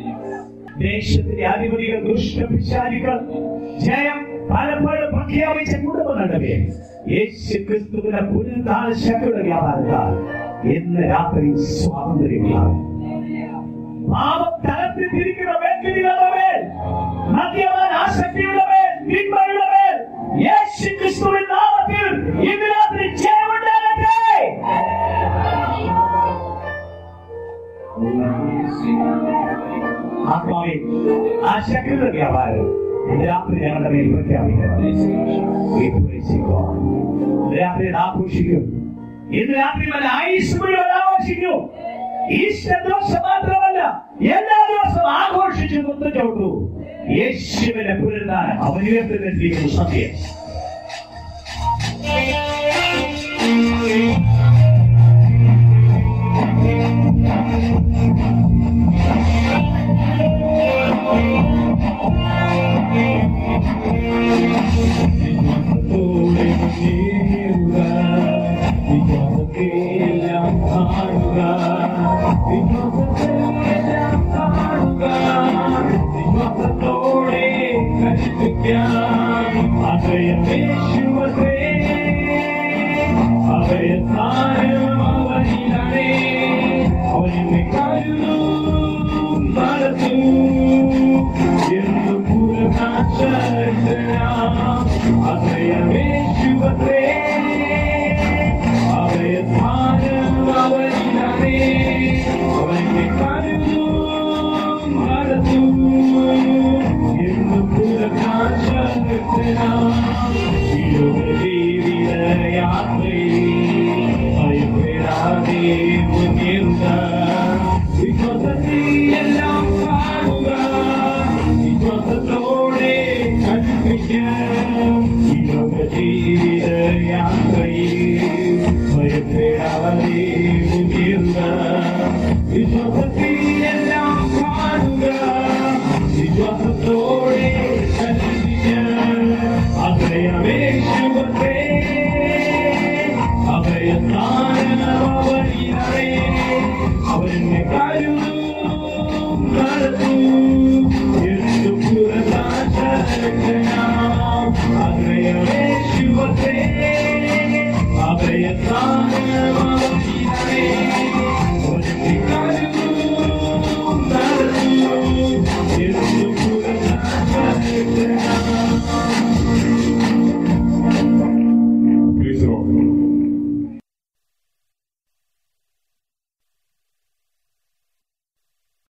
ദേശത്തിന്റെ അധിപതികൾ ദുഷ്ടപിശാലികൾ ജയം പലപ്പോഴും പ്രഖ്യാപിച്ച കുടുംബങ്ങളുടെ യേശു ക്രിസ്തുവിന്റെ പുനരുദ്ധാന ശക്തിയുടെ വ്യാപാരത്താൽ ഇന്ന് രാത്രി സ്വാതന്ത്ര്യമുണ്ടാകും പാപം തലത്തിൽ തിരിക്കുന്ന വ്യക്തികളുടെ മേൽ മദ്യപാന ആസക്തിയുടെ മേൽ തിന്മയുടെ മേൽ യേശു ക്രിസ്തുവിൻ നാമത്തിൽ ഇന്ന് രാത്രി ജയമുണ്ടാകട്ടെ ആത്മാവേ ആ ശക്തിയുടെ വ്യാപാരം ഇന്ന് രാത്രി ഞങ്ങളുടെ മേൽ പ്രഖ്യാപിക്കണം We praise you, God. ഇന്ന് രാത്രി ഇത് ആഘോഷിക്കും ഇന്ന് രാത്രി വല്ല ആയുസ് മുഴുവൻ ആഘോഷിക്കും ഈസ്റ്റർ ദിവസം മാത്രമല്ല എല്ലാ ദിവസവും ആഘോഷിച്ച് മുത്തച്ചോട്ടു യേശുവിന്റെ പുനരുദ്ധാനം അവൻ ഉയർത്തിരിക്കുന്നു സത്യം ജീവിതയാത്രയിൽ